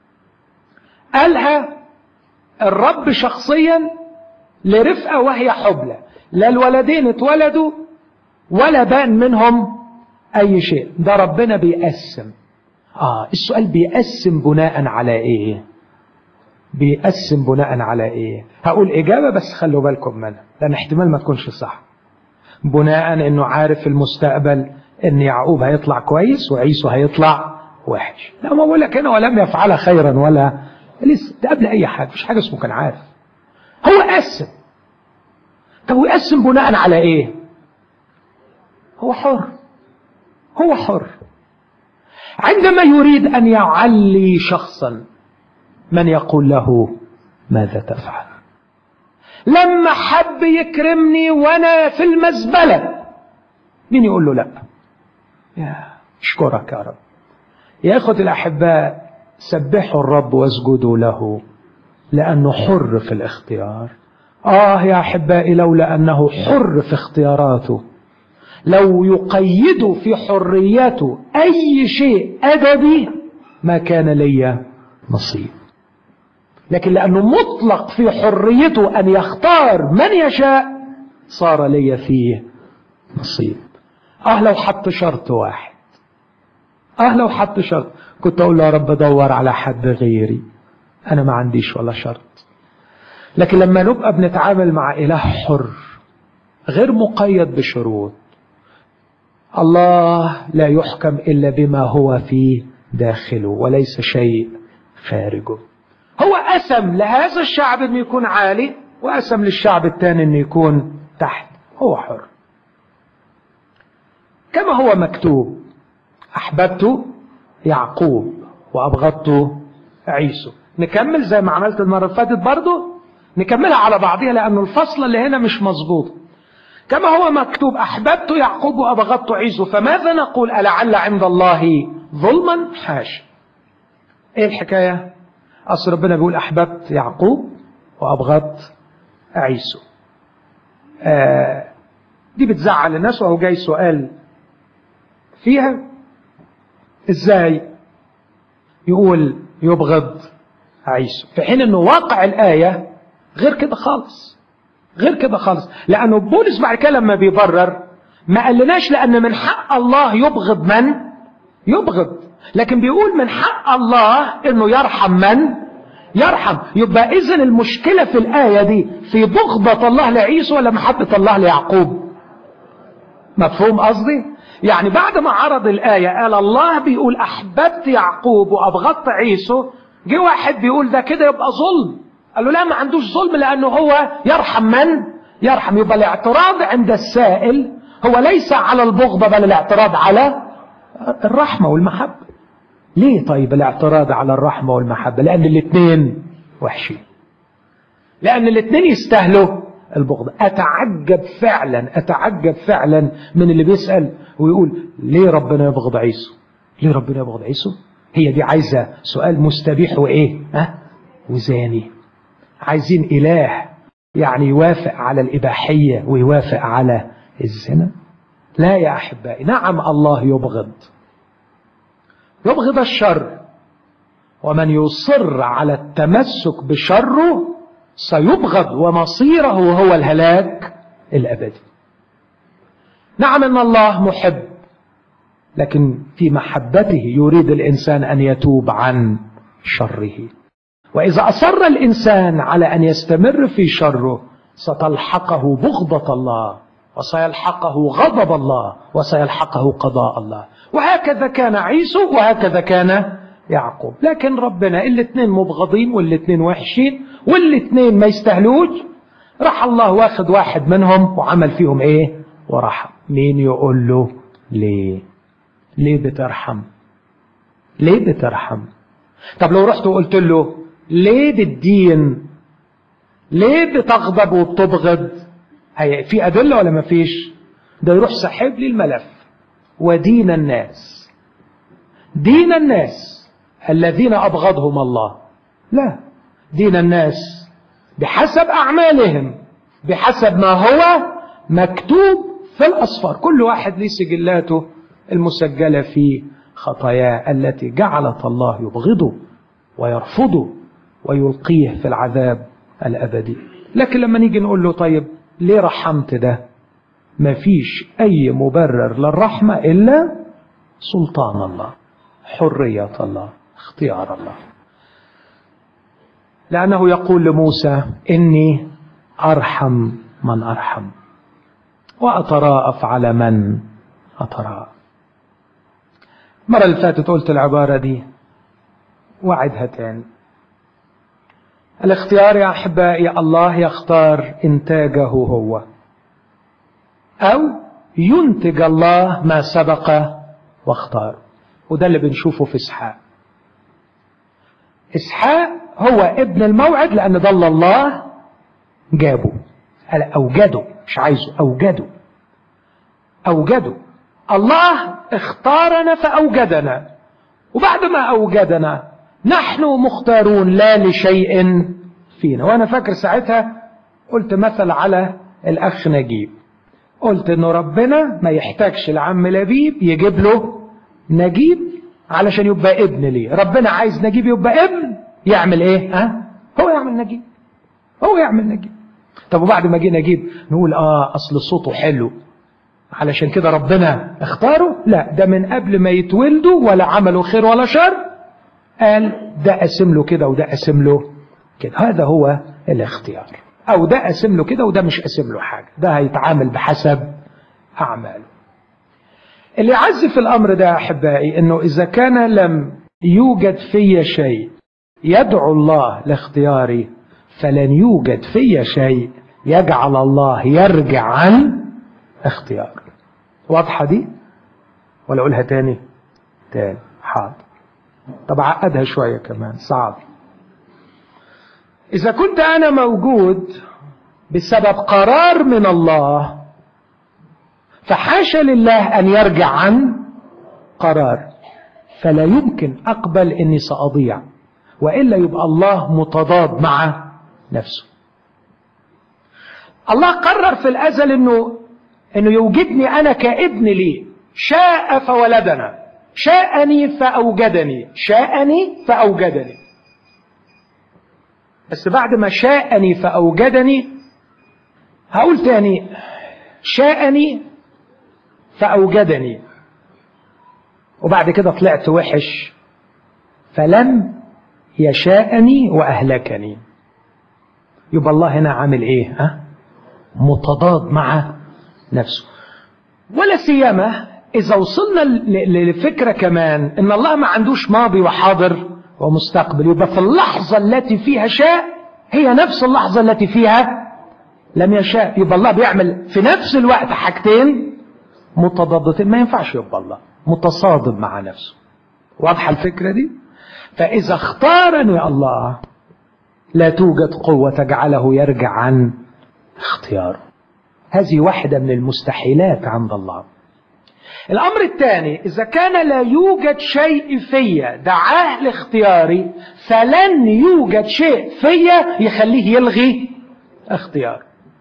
قالها الرب شخصيا لرفقة وهي حبلى لا الولدين اتولدوا ولا بان منهم اي شيء ده ربنا بيقسم اه السؤال بيقسم بناء على ايه بيقسم بناء على ايه هقول اجابة بس خلوا بالكم منها لان احتمال ما تكونش صح بناء انه عارف المستقبل ان يعقوب هيطلع كويس وعيسو هيطلع وحش لا ما بقول لك هنا ولم يفعل خيرا ولا لسه ده قبل اي حاجه مفيش حاجه اسمه كان عارف هو قسم طب ويقسم بناء على ايه هو حر هو حر عندما يريد ان يعلي شخصا من يقول له ماذا تفعل لما حب يكرمني وانا في المزبله مين يقول له لا يا اشكرك يا رب يا اخوتي الاحباء سبحوا الرب واسجدوا له لانه حر في الاختيار اه يا احبائي لولا انه حر في اختياراته لو يقيد في حريته اي شيء ادبي ما كان لي نصيب لكن لانه مطلق في حريته ان يختار من يشاء صار لي فيه نصيب اه لو حط شرط واحد اه لو حط شرط كنت اقول له يا رب دور على حد غيري انا ما عنديش ولا شرط لكن لما نبقى بنتعامل مع اله حر غير مقيد بشروط الله لا يحكم الا بما هو في داخله وليس شيء خارجه هو قسم لهذا الشعب انه يكون عالي وقسم للشعب الثاني انه يكون تحت هو حر كما هو مكتوب أحببت يعقوب وأبغضت عيسو نكمل زي ما عملت المرة اللي فاتت برضه نكملها على بعضها لأنه الفصل اللي هنا مش مظبوط كما هو مكتوب أحببت يعقوب وأبغضت عيسو فماذا نقول ألعل عند الله ظلما حاشا إيه الحكاية أصل ربنا بيقول أحببت يعقوب وأبغضت عيسو آه دي بتزعل الناس وهو جاي سؤال فيها ازاي يقول يبغض عيسو في حين انه واقع الآية غير كده خالص غير كده خالص لأنه بولس بعد كده لما بيبرر ما قالناش لأن من حق الله يبغض من يبغض لكن بيقول من حق الله انه يرحم من يرحم يبقى اذا المشكلة في الآية دي في بغضة الله لعيسو ولا محبة الله ليعقوب مفهوم قصدي يعني بعد ما عرض الآية قال الله بيقول أحببت يعقوب وأبغضت عيسو جه واحد بيقول ده كده يبقى ظلم قال له لا ما عندوش ظلم لأنه هو يرحم من يرحم يبقى الاعتراض عند السائل هو ليس على البغضة بل الاعتراض على الرحمة والمحبة ليه طيب الاعتراض على الرحمة والمحبة لأن الاثنين وحشين لأن الاثنين يستاهلوا البغض أتعجب فعلا أتعجب فعلا من اللي بيسأل ويقول ليه ربنا يبغض عيسو ليه ربنا يبغض عيسو هي دي عايزة سؤال مستبيح وإيه ها وزاني عايزين إله يعني يوافق على الإباحية ويوافق على الزنا لا يا أحبائي نعم الله يبغض يبغض الشر ومن يصر على التمسك بشره سيبغض ومصيره هو الهلاك الأبدي نعم ان الله محب لكن في محبته يريد الانسان ان يتوب عن شره واذا اصر الانسان على ان يستمر في شره ستلحقه بغضه الله وسيلحقه غضب الله وسيلحقه قضاء الله وهكذا كان عيسو وهكذا كان يعقوب لكن ربنا الاثنين مبغضين والاثنين وحشين والاثنين ما يستاهلوش راح الله واخد واحد منهم وعمل فيهم ايه ورحم مين يقول له ليه ليه بترحم ليه بترحم طب لو رحت وقلت له ليه بالدين ليه بتغضب وبتبغض هي في أدلة ولا ما فيش ده يروح سحب لي الملف ودين الناس دين الناس الذين أبغضهم الله لا دين الناس بحسب أعمالهم بحسب ما هو مكتوب في الأصفار كل واحد ليه سجلاته المسجلة في خطاياه التي جعلت الله يبغضه ويرفضه ويلقيه في العذاب الأبدي لكن لما نيجي نقول له طيب ليه رحمت ده مفيش أي مبرر للرحمة إلا سلطان الله حرية الله اختيار الله لأنه يقول لموسى إني أرحم من أرحم وأتراءف على من أتراءف المرة اللي فاتت قلت العبارة دي وعدها تاني الاختيار يا أحبائي الله يختار إنتاجه هو أو ينتج الله ما سبق واختار وده اللي بنشوفه في إسحاق إسحاق هو ابن الموعد لأن ضل الله جابه أوجده مش عايزه أوجده أوجده الله اختارنا فأوجدنا وبعد ما أوجدنا نحن مختارون لا لشيء فينا وأنا فاكر ساعتها قلت مثل على الأخ نجيب قلت إنه ربنا ما يحتاجش لعم لبيب يجيب له نجيب علشان يبقى ابن ليه ربنا عايز نجيب يبقى ابن يعمل ايه ها هو يعمل نجيب هو يعمل نجيب طب وبعد ما جه نجيب نقول اه اصل صوته حلو علشان كده ربنا اختاره لا ده من قبل ما يتولدوا ولا عملوا خير ولا شر قال ده قسم له كده وده قسم له كده هذا هو الاختيار او ده قسم له كده وده مش قسم له حاجه ده هيتعامل بحسب اعماله اللي يعزي في الامر ده يا احبائي انه اذا كان لم يوجد في شيء يدعو الله لاختياري فلن يوجد في شيء يجعل الله يرجع عن اختيار واضحه دي ولا أقولها تاني تاني حاضر طب عقدها شوية كمان صعب إذا كنت أنا موجود بسبب قرار من الله فحاشا لله أن يرجع عن قرار فلا يمكن أقبل أني سأضيع وإلا يبقى الله متضاد مع نفسه الله قرر في الأزل أنه أنه يوجدني أنا كابن لي شاء فولدنا شاءني فأوجدني شاءني فأوجدني بس بعد ما شاءني فأوجدني هقول تاني شاءني فأوجدني وبعد كده طلعت وحش فلم يشاءني وأهلكني يبقى الله هنا عامل ايه ها متضاد مع نفسه ولا سيما إذا وصلنا لفكرة كمان إن الله ما عندوش ماضي وحاضر ومستقبل يبقى في اللحظة التي فيها شاء هي نفس اللحظة التي فيها لم يشاء يبقى الله بيعمل في نفس الوقت حاجتين متضادتين ما ينفعش يبقى الله متصادم مع نفسه واضحة الفكرة دي فإذا اختارني الله لا توجد قوة تجعله يرجع عن اختياره هذه واحدة من المستحيلات عند الله الأمر الثاني إذا كان لا يوجد شيء فيا دعاه لاختياري فلن يوجد شيء فيا يخليه يلغي اختيار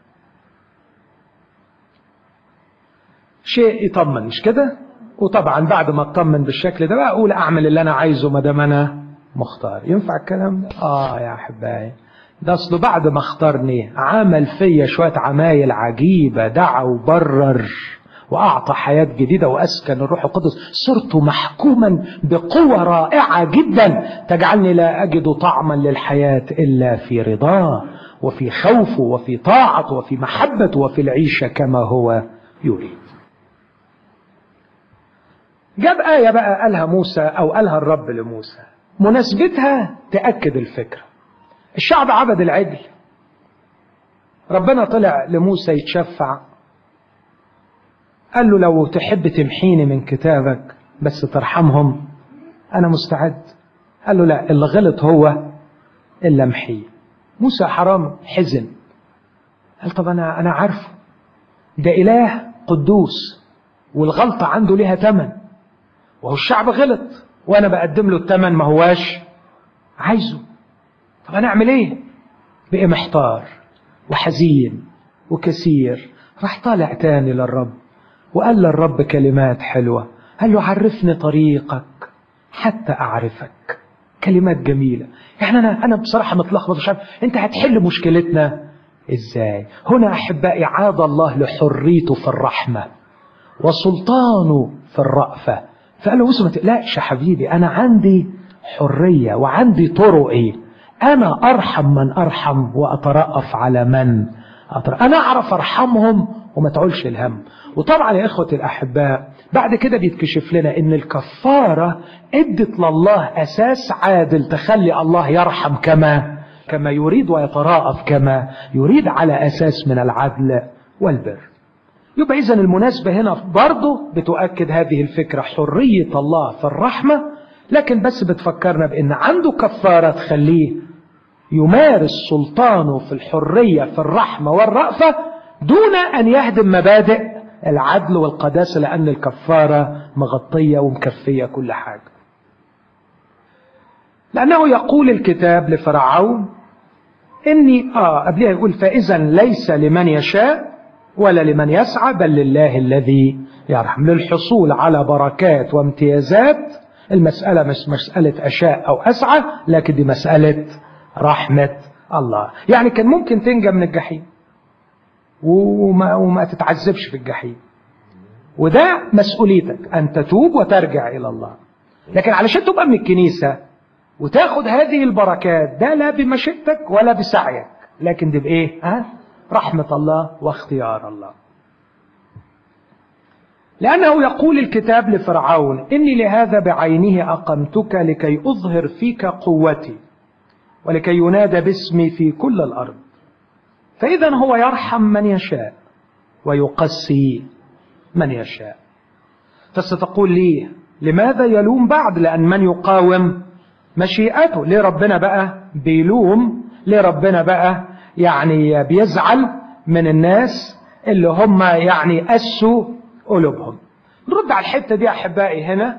شيء يطمن مش كده وطبعا بعد ما اطمن بالشكل ده بقى اقول اعمل اللي انا عايزه ما دام انا مختار ينفع الكلام ده اه يا احبائي ده اصله بعد ما اختارني عمل فيا شويه عمايل عجيبه دعا وبرر واعطى حياه جديده واسكن الروح القدس صرت محكوما بقوه رائعه جدا تجعلني لا اجد طعما للحياه الا في رضاه وفي خوفه وفي طاعته وفي محبته وفي العيشه كما هو يريد جاب آية بقى قالها موسى أو قالها الرب لموسى مناسبتها تأكد الفكرة الشعب عبد العجل ربنا طلع لموسى يتشفع قال له لو تحب تمحيني من كتابك بس ترحمهم أنا مستعد قال له لا اللي غلط هو إلا محيه موسى حرام حزن قال طب أنا أنا عارفه ده إله قدوس والغلطة عنده ليها تمن وهو الشعب غلط وانا بقدم له الثمن ما هواش عايزه طب انا اعمل ايه بقي محتار وحزين وكثير راح طالع تاني للرب وقال للرب كلمات حلوة قال له عرفني طريقك حتى أعرفك كلمات جميلة يعني أنا أنا بصراحة متلخبط مش عارف أنت هتحل مشكلتنا إزاي هنا أحبائي عاد الله لحريته في الرحمة وسلطانه في الرأفة فقال له بص ما تقلقش يا حبيبي انا عندي حريه وعندي طرقي انا ارحم من ارحم واترأف على من أترأف. انا اعرف ارحمهم وما تعولش الهم وطبعا يا اخوتي الاحباء بعد كده بيتكشف لنا ان الكفاره ادت لله اساس عادل تخلي الله يرحم كما كما يريد ويتراءف كما يريد على اساس من العدل والبر يبقى إذا المناسبة هنا برضه بتؤكد هذه الفكرة حرية الله في الرحمة لكن بس بتفكرنا بأن عنده كفارة تخليه يمارس سلطانه في الحرية في الرحمة والرأفة دون أن يهدم مبادئ العدل والقداسة لأن الكفارة مغطية ومكفية كل حاجة لأنه يقول الكتاب لفرعون إني آه قبلها يقول فإذا ليس لمن يشاء ولا لمن يسعى بل لله الذي يرحم للحصول على بركات وامتيازات المسألة مش مسألة أشاء أو أسعى لكن دي مسألة رحمة الله يعني كان ممكن تنجى من الجحيم وما, وما تتعذبش في الجحيم وده مسؤوليتك أن تتوب وترجع إلى الله لكن علشان تبقى من الكنيسة وتاخد هذه البركات ده لا بمشيئتك ولا بسعيك لكن دي بإيه؟ ها؟ رحمة الله واختيار الله لأنه يقول الكتاب لفرعون إني لهذا بعينه أقمتك لكي أظهر فيك قوتي ولكي ينادى باسمي في كل الأرض فإذا هو يرحم من يشاء ويقسي من يشاء فستقول لي لماذا يلوم بعد لأن من يقاوم مشيئته ليه ربنا بقى بيلوم ليه ربنا بقى يعني بيزعل من الناس اللي هم يعني قسوا قلوبهم نرد على الحتة دي أحبائي هنا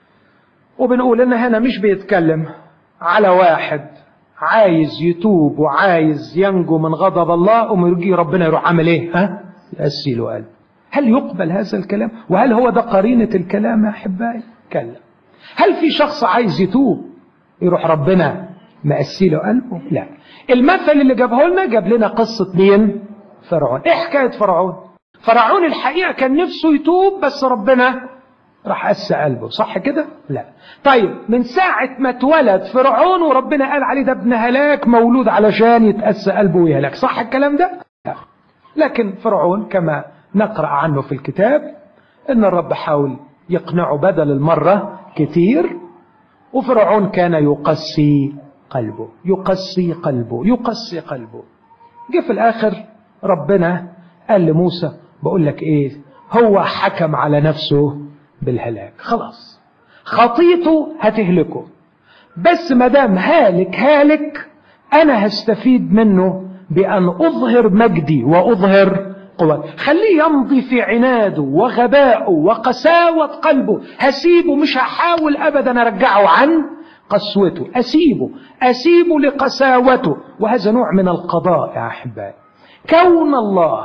وبنقول إن هنا مش بيتكلم على واحد عايز يتوب وعايز ينجو من غضب الله ويجي ربنا يروح عامل ايه ها يقسي له قلب هل يقبل هذا الكلام وهل هو ده قرينة الكلام يا أحبائي كلا هل في شخص عايز يتوب يروح ربنا مقسي له قلبه لا المثل اللي جابه لنا جاب لنا قصة مين فرعون ايه حكاية فرعون فرعون الحقيقة كان نفسه يتوب بس ربنا راح قس قلبه صح كده لا طيب من ساعة ما اتولد فرعون وربنا قال عليه ده ابن هلاك مولود علشان يتأس قلبه ويهلك صح الكلام ده لا لكن فرعون كما نقرأ عنه في الكتاب ان الرب حاول يقنعه بدل المرة كتير وفرعون كان يقسي قلبه يقسي قلبه يقسي قلبه جه في الاخر ربنا قال لموسى بقول لك ايه هو حكم على نفسه بالهلاك خلاص خطيته هتهلكه بس ما دام هالك هالك انا هستفيد منه بان اظهر مجدي واظهر قوة خليه يمضي في عناده وغبائه وقساوة قلبه هسيبه مش هحاول ابدا ارجعه عن قسوته اسيبه اسيبه لقساوته وهذا نوع من القضاء يا احبائي كون الله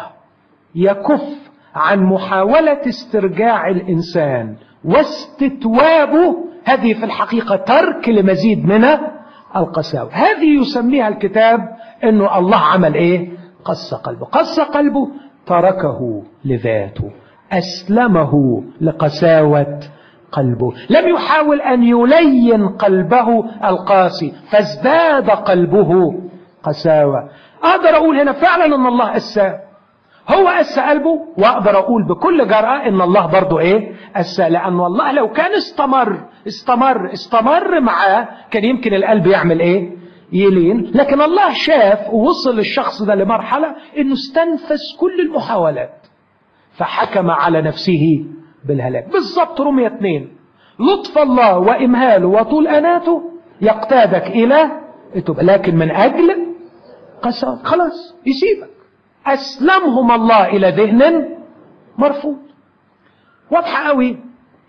يكف عن محاولة استرجاع الإنسان واستتوابه هذه في الحقيقة ترك لمزيد من القساوة هذه يسميها الكتاب أنه الله عمل إيه قص قلبه قص قلبه تركه لذاته أسلمه لقساوة قلبه لم يحاول أن يلين قلبه القاسي فازداد قلبه قساوة أقدر أقول هنا فعلا أن الله أساه هو أسى قلبه وأقدر أقول بكل جرأة إن الله برضو إيه أسى لأن الله لو كان استمر استمر استمر معاه كان يمكن القلب يعمل إيه يلين لكن الله شاف ووصل الشخص ده لمرحلة إنه استنفذ كل المحاولات فحكم على نفسه بالهلاك بالضبط رمية اثنين لطف الله وإمهاله وطول أناته يقتادك إلى التوبة لكن من أجل قساوة خلاص يسيبك أسلمهم الله إلى ذهن مرفوض واضحة قوي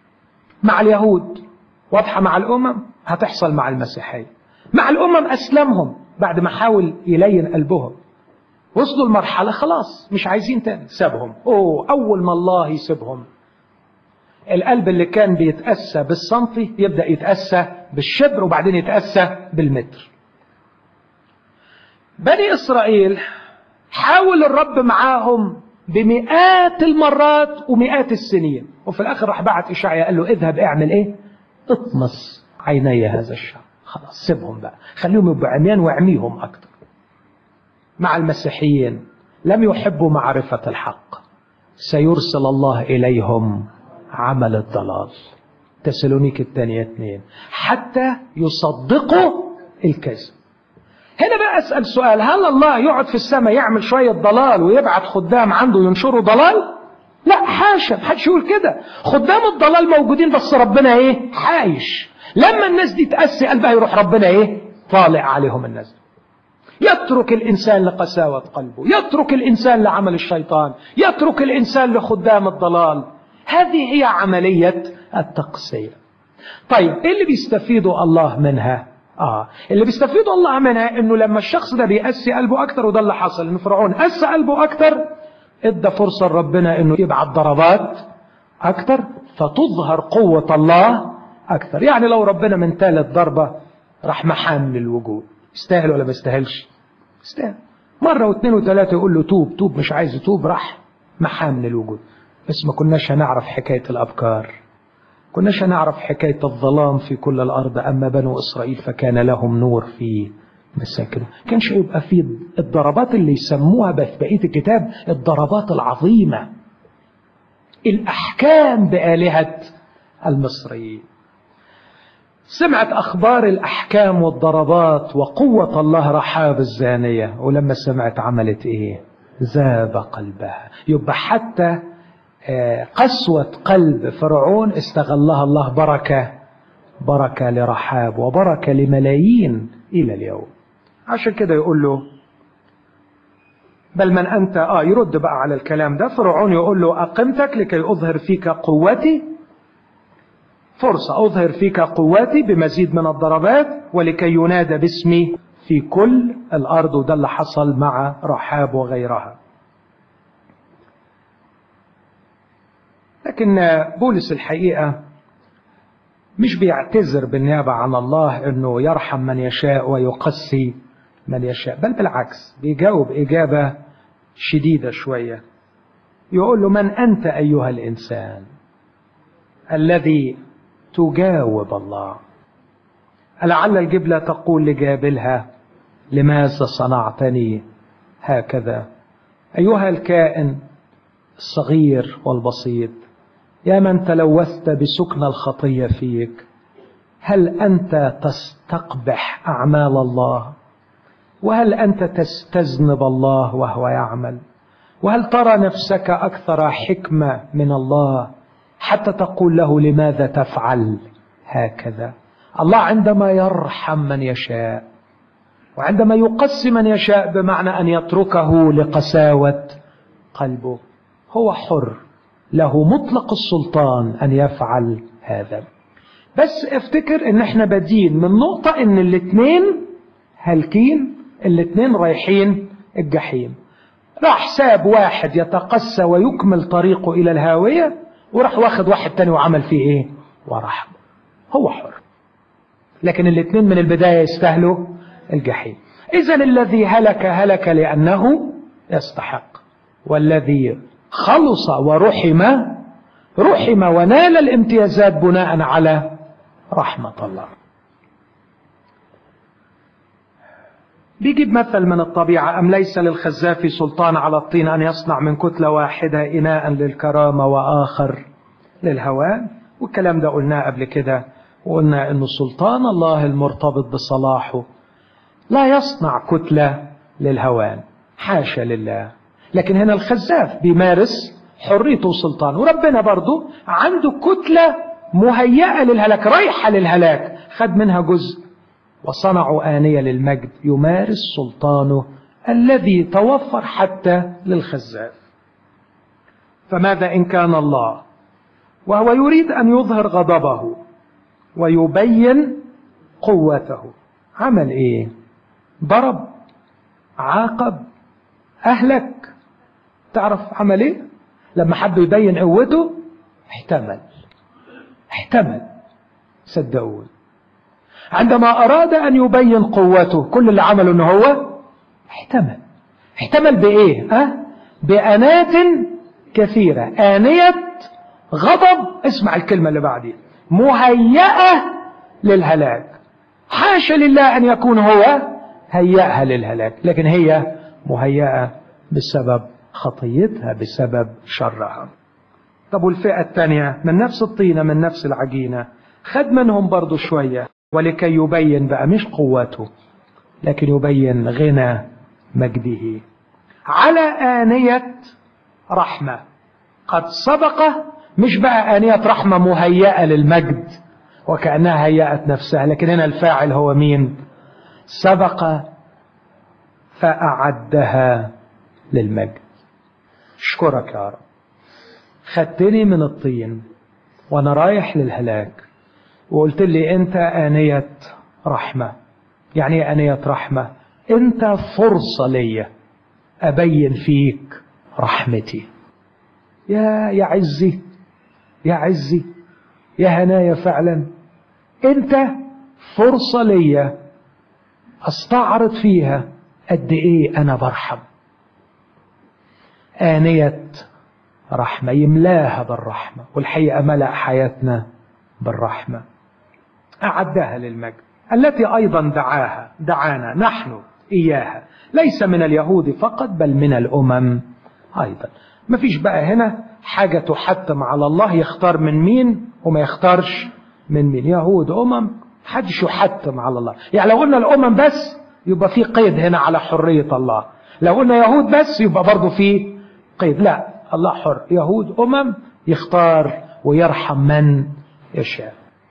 مع اليهود واضحة مع الأمم هتحصل مع المسيحية مع الأمم أسلمهم بعد ما حاول يلين قلبهم وصلوا المرحلة خلاص مش عايزين تاني سابهم أوه أول ما الله يسيبهم القلب اللي كان بيتأسى بالسنتي يبدأ يتأسى بالشبر وبعدين يتأسى بالمتر بني إسرائيل حاول الرب معاهم بمئات المرات ومئات السنين وفي الاخر راح بعت اشعيا قال له اذهب اعمل ايه اطمس عيني هذا الشعب خلاص سيبهم بقى خليهم يبقوا عميان واعميهم اكتر مع المسيحيين لم يحبوا معرفة الحق سيرسل الله إليهم عمل الضلال تسالونيك الثانية اثنين حتى يصدقوا الكذب هنا بقى أسأل سؤال هل الله يقعد في السماء يعمل شوية ضلال ويبعت خدام عنده ينشروا ضلال لا حاشا محدش يقول كده خدام الضلال موجودين بس ربنا ايه حايش لما الناس دي تأسي قلبها يروح ربنا ايه طالع عليهم الناس دي. يترك الإنسان لقساوة قلبه يترك الإنسان لعمل الشيطان يترك الإنسان لخدام الضلال هذه هي عملية التقسية طيب ايه اللي بيستفيده الله منها اه اللي بيستفيده الله منها انه لما الشخص ده بيقسي قلبه اكتر وده اللي حصل ان فرعون قسى قلبه اكتر ادى فرصة لربنا انه يبعت ضربات اكتر فتظهر قوة الله اكتر يعني لو ربنا من ثالث ضربة راح محام للوجود يستاهل ولا ما يستاهلش يستاهل مرة واثنين وثلاثة يقول له توب توب مش عايز يتوب راح محام للوجود بس ما كناش هنعرف حكاية الأبكار كناش هنعرف حكاية الظلام في كل الأرض أما بنو إسرائيل فكان لهم نور في مساكنه كانش يبقى في الضربات اللي يسموها في بقية الكتاب الضربات العظيمة الأحكام بآلهة المصريين سمعت أخبار الأحكام والضربات وقوة الله رحاب الزانية ولما سمعت عملت إيه ذاب قلبها يبقى حتى قسوة قلب فرعون استغلها الله بركة بركة لرحاب وبركة لملايين إلى اليوم عشان كده يقول له بل من أنت آه يرد بقى على الكلام ده فرعون يقول له أقمتك لكي أظهر فيك قوتي فرصة أظهر فيك قوتي بمزيد من الضربات ولكي ينادى باسمي في كل الأرض وده اللي حصل مع رحاب وغيرها لكن بولس الحقيقة مش بيعتذر بالنيابة عن الله أنه يرحم من يشاء ويقسي من يشاء بل بالعكس بيجاوب إجابة شديدة شوية يقول له من أنت أيها الإنسان الذي تجاوب الله لعل الجبلة تقول لجابلها لماذا صنعتني هكذا أيها الكائن الصغير والبسيط يا من تلوثت بسكن الخطية فيك هل أنت تستقبح أعمال الله وهل أنت تستذنب الله وهو يعمل وهل ترى نفسك أكثر حكمة من الله حتى تقول له لماذا تفعل هكذا الله عندما يرحم من يشاء وعندما يقسم من يشاء بمعنى أن يتركه لقساوة قلبه هو حر له مطلق السلطان أن يفعل هذا بس افتكر ان احنا بادين من نقطة ان الاتنين هالكين الاتنين رايحين الجحيم راح ساب واحد يتقسى ويكمل طريقه الى الهاوية وراح واخد واحد تاني وعمل فيه ايه ورحمه هو حر لكن الاتنين من البداية يستاهلوا الجحيم اذا الذي هلك هلك لانه يستحق والذي خلص ورحم رحم ونال الامتيازات بناء على رحمة الله بيجيب مثل من الطبيعة أم ليس للخزاف سلطان على الطين أن يصنع من كتلة واحدة إناء للكرامة وآخر للهوان والكلام ده قلناه قبل كده وقلنا أن سلطان الله المرتبط بصلاحه لا يصنع كتلة للهوان حاشا لله لكن هنا الخزاف بيمارس حريته وسلطانه وربنا برضه عنده كتلة مهيئة للهلاك رايحة للهلاك خد منها جزء وصنعوا آنية للمجد يمارس سلطانه الذي توفر حتى للخزاف فماذا إن كان الله وهو يريد أن يظهر غضبه ويبين قوته عمل إيه ضرب عاقب أهلك تعرف عمل إيه لما حب يبين قوته احتمل احتمل صدقوني عندما أراد أن يبين قوته كل اللي عمله أنه هو احتمل احتمل بإيه أه؟ بأنات كثيرة آنية غضب اسمع الكلمة اللي بعدين مهيئة للهلاك حاشا لله أن يكون هو هيئها للهلاك لكن هي مهيئة بسبب خطيتها بسبب شرها طب والفئة الثانية من نفس الطينة من نفس العجينة خد منهم برضو شوية ولكي يبين بقى مش قوته لكن يبين غنى مجده على آنية رحمة قد سبق مش بقى آنية رحمة مهيئة للمجد وكأنها هيأت نفسها لكن هنا الفاعل هو مين سبق فأعدها للمجد اشكرك يا رب خدتني من الطين وانا رايح للهلاك وقلت لي انت آنية رحمة يعني ايه آنية رحمة انت فرصة ليا ابين فيك رحمتي يا يا عزي يا عزي يا هنايا فعلا انت فرصة ليا استعرض فيها قد ايه انا برحم آنية رحمة يملاها بالرحمة والحقيقة ملأ حياتنا بالرحمة أعدها للمجد التي أيضا دعاها دعانا نحن إياها ليس من اليهود فقط بل من الأمم أيضا ما فيش بقى هنا حاجة تحتم على الله يختار من مين وما يختارش من مين يهود أمم حدش يحتم على الله يعني لو قلنا الأمم بس يبقى في قيد هنا على حرية الله لو قلنا يهود بس يبقى برضه في قيد لا الله حر يهود أمم يختار ويرحم من يشاء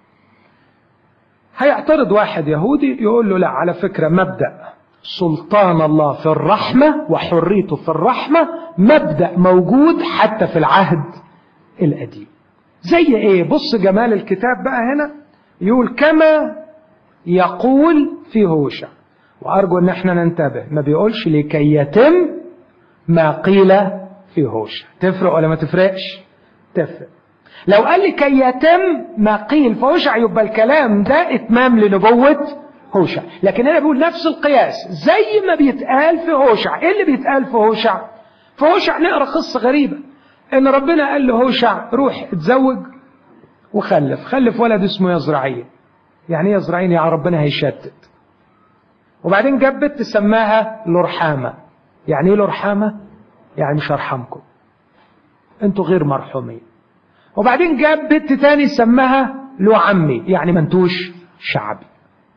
هيعترض واحد يهودي يقول له لا على فكرة مبدأ سلطان الله في الرحمة وحريته في الرحمة مبدأ موجود حتى في العهد القديم زي ايه بص جمال الكتاب بقى هنا يقول كما يقول في هوشع وارجو ان احنا ننتبه ما بيقولش لكي يتم ما قيل في هوشع تفرق ولا ما تفرقش تفرق لو قال لي كي يتم ما قيل في هوشع يبقى الكلام ده اتمام لنبوة هوشع لكن هنا بيقول نفس القياس زي ما بيتقال في هوشع ايه اللي بيتقال في هوشع في هوشع نقرا قصة غريبة ان ربنا قال لهوشع روح اتزوج وخلف خلف ولد اسمه يزرعيل يعني ايه يزرعيل يعني ربنا هيشتت وبعدين جاب بنت سماها لرحامة يعني ايه لرحامة يعني مش هرحمكم انتوا غير مرحومين وبعدين جاب بنت تاني سماها له عمي يعني ما انتوش شعبي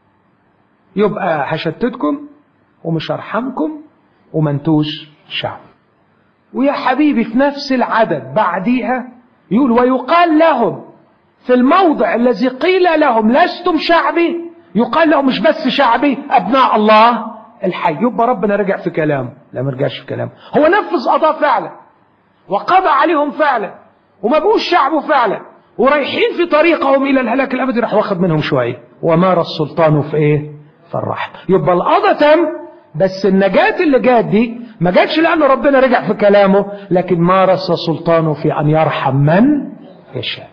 يبقى هشتتكم ومش هرحمكم وما انتوش شعبي ويا حبيبي في نفس العدد بعديها يقول ويقال لهم في الموضع الذي قيل لهم لستم شعبي يقال لهم مش بس شعبي ابناء الله الحي يبقى ربنا رجع في كلامه لا ما رجعش في كلامه هو نفذ قضاء فعلا وقضى عليهم فعلا وما بقوش شعبه فعلا ورايحين في طريقهم الى الهلاك الابدي راح واخد منهم شويه ومار السلطان في ايه في الرحمه يبقى القضاء تم بس النجاة اللي جات دي ما جاتش لأنه ربنا رجع في كلامه لكن مارس سلطانه في أن يرحم من يشاء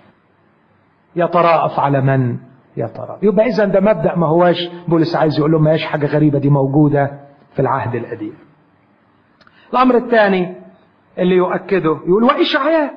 يتراءف على من يتراءف يبقى إذا ده مبدأ ما هواش بولس عايز يقول لهم ما هيش حاجة غريبة دي موجودة في العهد القديم الأمر الثاني اللي يؤكده يقول وإشعياء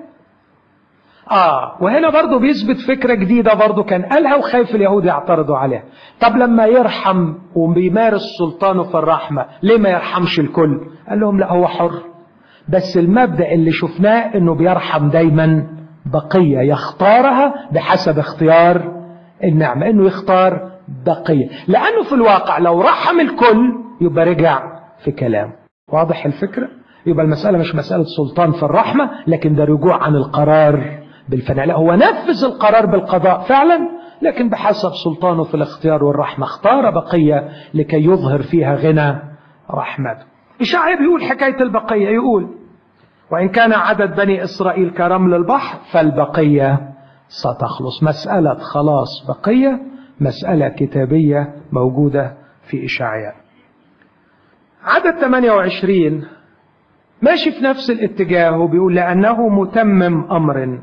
آه وهنا برضه بيثبت فكرة جديدة برضه كان قالها وخايف اليهود يعترضوا عليها طب لما يرحم وبيمارس سلطانه في الرحمة ليه ما يرحمش الكل قال لهم لا هو حر بس المبدأ اللي شفناه انه بيرحم دايما بقية يختارها بحسب اختيار النعمة انه يختار بقية لانه في الواقع لو رحم الكل يبقى رجع في كلام واضح الفكرة يبقى المسألة مش مسألة سلطان في الرحمة لكن ده رجوع عن القرار بالفناء لا هو نفذ القرار بالقضاء فعلا لكن بحسب سلطانه في الاختيار والرحمة اختار بقية لكي يظهر فيها غنى رحمته إشعيا بيقول حكاية البقية يقول وإن كان عدد بني إسرائيل كرمل البحر فالبقية ستخلص مسألة خلاص بقية مسألة كتابية موجودة في إشعياء عدد 28 ماشي في نفس الاتجاه وبيقول لأنه متمم أمر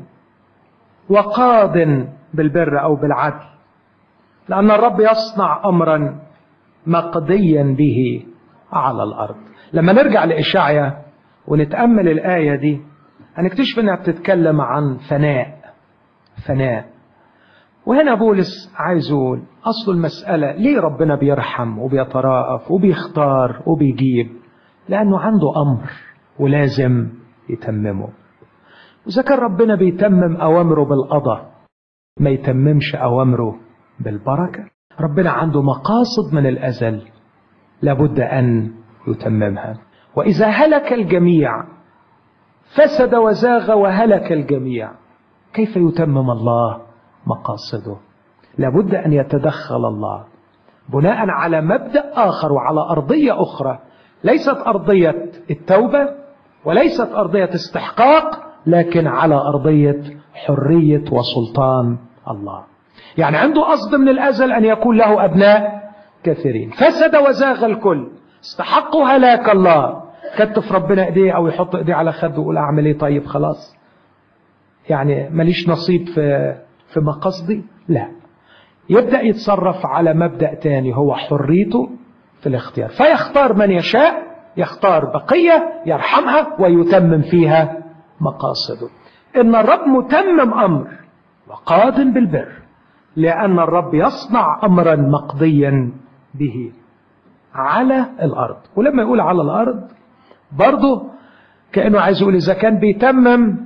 وقاض بالبر أو بالعدل لأن الرب يصنع أمرا مقضيا به على الأرض لما نرجع لإشعيا ونتأمل الآية دي هنكتشف إنها بتتكلم عن فناء فناء وهنا بولس عايز يقول أصل المسألة ليه ربنا بيرحم وبيتراءف وبيختار وبيجيب لأنه عنده أمر ولازم يتممه وإذا كان ربنا بيتمم أوامره بالقضاء ما يتممش أوامره بالبركة ربنا عنده مقاصد من الأزل لابد أن يتممها وإذا هلك الجميع فسد وزاغ وهلك الجميع كيف يتمم الله مقاصده لابد أن يتدخل الله بناء على مبدأ آخر وعلى أرضية أخرى ليست أرضية التوبة وليست أرضية استحقاق لكن على أرضية حرية وسلطان الله يعني عنده قصد من الأزل أن يكون له أبناء كثيرين فسد وزاغ الكل استحقوا هلاك الله كتف ربنا ايديه او يحط ايديه على خده ويقول اعمل ايه طيب خلاص يعني ماليش نصيب في في مقاصدي لا يبدا يتصرف على مبدا تاني هو حريته في الاختيار فيختار من يشاء يختار بقيه يرحمها ويتمم فيها مقاصده ان الرب متمم امر وقاد بالبر لان الرب يصنع امرا مقضيا به على الارض ولما يقول على الارض برضه كانه عايز يقول اذا كان بيتمم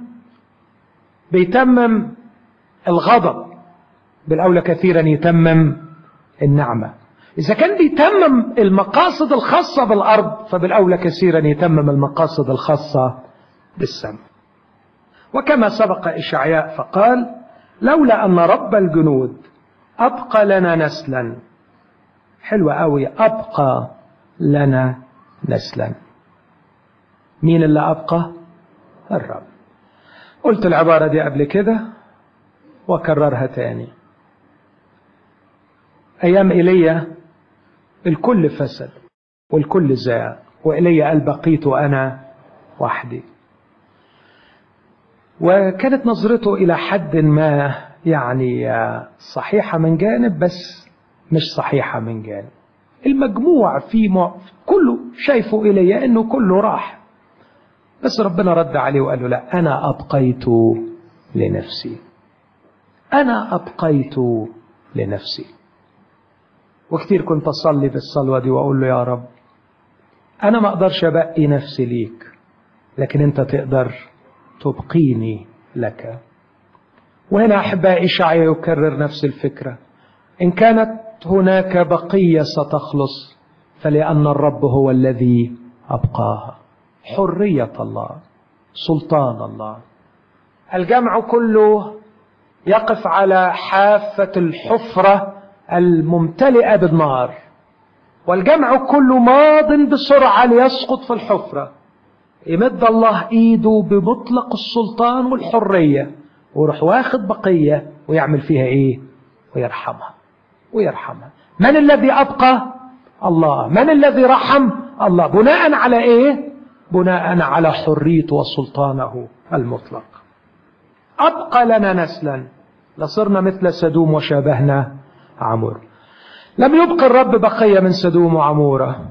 بيتمم الغضب بالاولى كثيرا يتمم النعمه اذا كان بيتمم المقاصد الخاصه بالارض فبالاولى كثيرا يتمم المقاصد الخاصه بالسماء وكما سبق إشعياء فقال لولا أن رب الجنود أبقى لنا نسلا حلوة قوي أبقى لنا نسلا مين اللي أبقى الرب قلت العبارة دي قبل كده وكررها تاني أيام إيليا الكل فسد والكل زاغ وإلي قال بقيت أنا وحدي وكانت نظرته إلى حد ما يعني صحيحة من جانب بس مش صحيحة من جانب المجموع في مع... كله شايفه إلي أنه كله راح بس ربنا رد عليه وقال له لا أنا أبقيت لنفسي أنا أبقيت لنفسي وكتير كنت أصلي في الصلوة دي وأقول له يا رب أنا ما أقدرش أبقي نفسي ليك لكن أنت تقدر تبقيني لك وهنا أحبائي إشعيا يكرر نفس الفكرة إن كانت هناك بقية ستخلص فلأن الرب هو الذي أبقاها حرية الله سلطان الله الجمع كله يقف على حافة الحفرة الممتلئة بالنار والجمع كله ماض بسرعة ليسقط في الحفرة يمد الله ايده بمطلق السلطان والحرية ويروح واخد بقية ويعمل فيها ايه ويرحمها ويرحمها من الذي ابقى الله من الذي رحم الله بناء على ايه بناء على حريته وسلطانه المطلق ابقى لنا نسلا لصرنا مثل سدوم وشابهنا عمور لم يبقى الرب بقية من سدوم وعمورة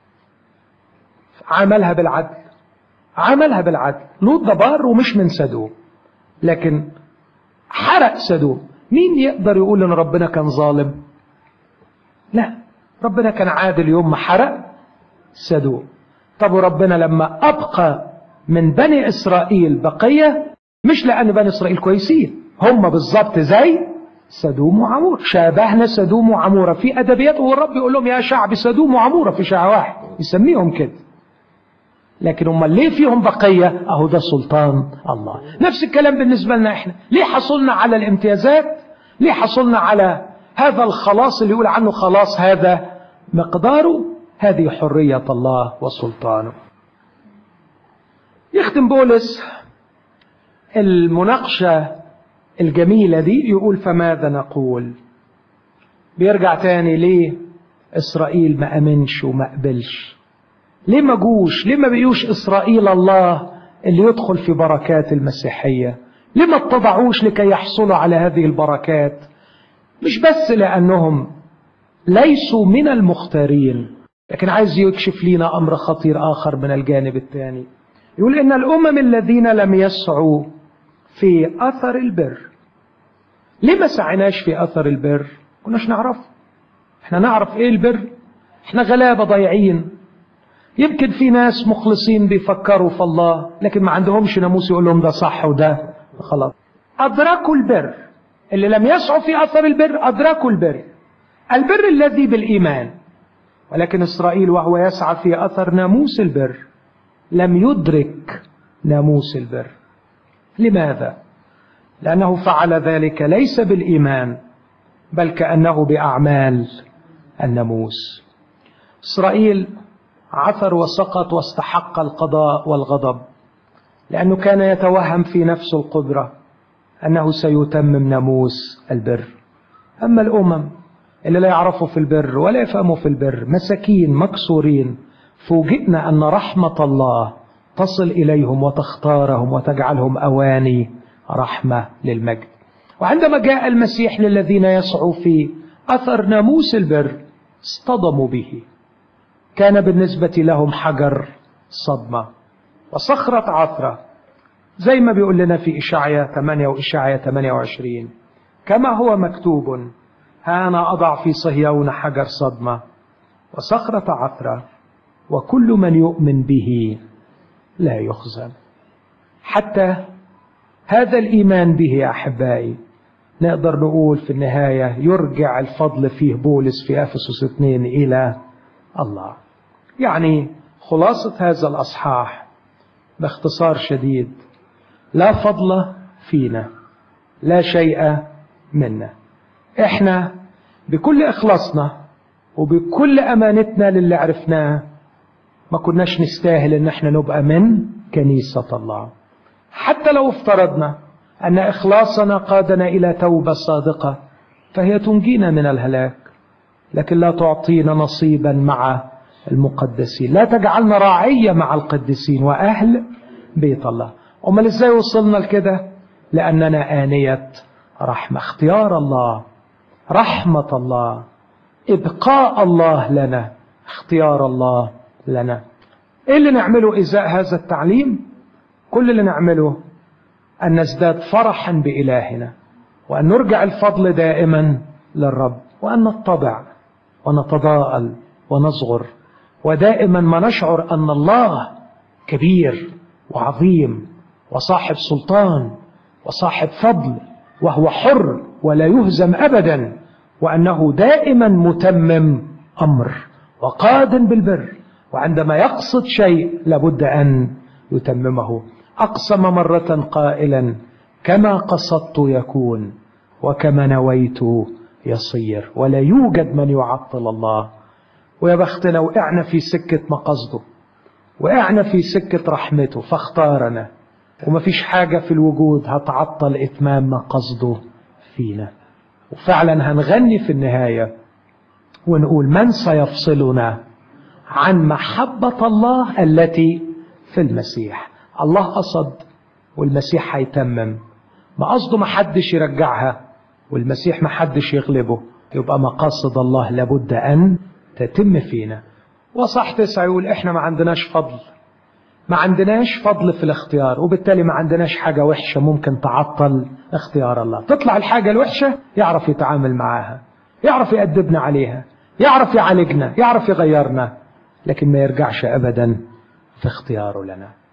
عملها بالعدل عملها بالعدل لوط ده بار ومش من سدوم لكن حرق سدوم مين يقدر يقول ان ربنا كان ظالم لا ربنا كان عادل يوم ما حرق سدوم طب وربنا لما ابقى من بني اسرائيل بقيه مش لان بني اسرائيل كويسين هم بالظبط زي سدوم وعمور شابهنا سدوم وعمورة في أدبيات والرب يقول لهم يا شعب سدوم وعمورة في شعب واحد يسميهم كده لكن هم ليه فيهم بقية أهو ده سلطان الله نفس الكلام بالنسبة لنا إحنا ليه حصلنا على الامتيازات ليه حصلنا على هذا الخلاص اللي يقول عنه خلاص هذا مقداره هذه حرية الله وسلطانه يختم بولس المناقشة الجميلة دي يقول فماذا نقول بيرجع تاني ليه إسرائيل ما أمنش وما قبلش ليه ما جوش ليه ما بقيوش إسرائيل الله اللي يدخل في بركات المسيحية ليه ما اتضعوش لكي يحصلوا على هذه البركات مش بس لأنهم ليسوا من المختارين لكن عايز يكشف لنا أمر خطير آخر من الجانب الثاني يقول إن الأمم الذين لم يسعوا في أثر البر ليه ما سعيناش في أثر البر كناش نعرف احنا نعرف ايه البر احنا غلابة ضايعين يمكن في ناس مخلصين بيفكروا في الله لكن ما عندهمش ناموس يقول لهم ده صح وده خلاص أدركوا البر اللي لم يسعوا في أثر البر أدركوا البر البر الذي بالإيمان ولكن إسرائيل وهو يسعى في أثر ناموس البر لم يدرك ناموس البر لماذا لانه فعل ذلك ليس بالايمان بل كانه باعمال الناموس اسرائيل عثر وسقط واستحق القضاء والغضب لانه كان يتوهم في نفسه القدره انه سيتمم ناموس البر اما الامم اللي لا يعرفوا في البر ولا يفهموا في البر مساكين مكسورين فوجئنا ان رحمه الله تصل اليهم وتختارهم وتجعلهم اواني رحمه للمجد وعندما جاء المسيح للذين يسعوا في اثر ناموس البر اصطدموا به كان بالنسبه لهم حجر صدمه وصخره عثره زي ما بيقول لنا في اشعيا 8 واشعيا 28 كما هو مكتوب ها انا اضع في صهيون حجر صدمه وصخره عثره وكل من يؤمن به لا يخزن حتى هذا الايمان به يا احبائي نقدر نقول في النهايه يرجع الفضل فيه بولس في افسس 2 الى الله يعني خلاصه هذا الاصحاح باختصار شديد لا فضل فينا لا شيء منا احنا بكل اخلاصنا وبكل امانتنا للي عرفناه ما كناش نستاهل ان احنا نبقى من كنيسة الله حتى لو افترضنا ان اخلاصنا قادنا الى توبة صادقة فهي تنجينا من الهلاك لكن لا تعطينا نصيبا مع المقدسين لا تجعلنا راعية مع القديسين واهل بيت الله امال ازاي وصلنا لكده لاننا آنية رحمة اختيار الله رحمة الله ابقاء الله لنا اختيار الله لنا ايه اللي نعمله ازاء هذا التعليم كل اللي نعمله ان نزداد فرحا بالهنا وان نرجع الفضل دائما للرب وان نتضع ونتضاءل ونصغر ودائما ما نشعر ان الله كبير وعظيم وصاحب سلطان وصاحب فضل وهو حر ولا يهزم ابدا وانه دائما متمم امر وقاد بالبر وعندما يقصد شيء لابد ان يتممه اقسم مره قائلا كما قصدت يكون وكما نويت يصير ولا يوجد من يعطل الله ويا بختنا وقعنا في سكه مقصده وقعنا في سكه رحمته فاختارنا ومفيش حاجه في الوجود هتعطل اتمام قصده فينا وفعلا هنغني في النهايه ونقول من سيفصلنا عن محبة الله التي في المسيح الله قصد والمسيح هيتمم ما قصده ما حدش يرجعها والمسيح ما حدش يغلبه يبقى مقاصد الله لابد أن تتم فينا وصح تسعة يقول احنا ما عندناش فضل ما عندناش فضل في الاختيار وبالتالي ما عندناش حاجة وحشة ممكن تعطل اختيار الله تطلع الحاجة الوحشة يعرف يتعامل معاها يعرف يأدبنا عليها يعرف يعالجنا يعرف يغيرنا لكن ما يرجعش ابدا في اختياره لنا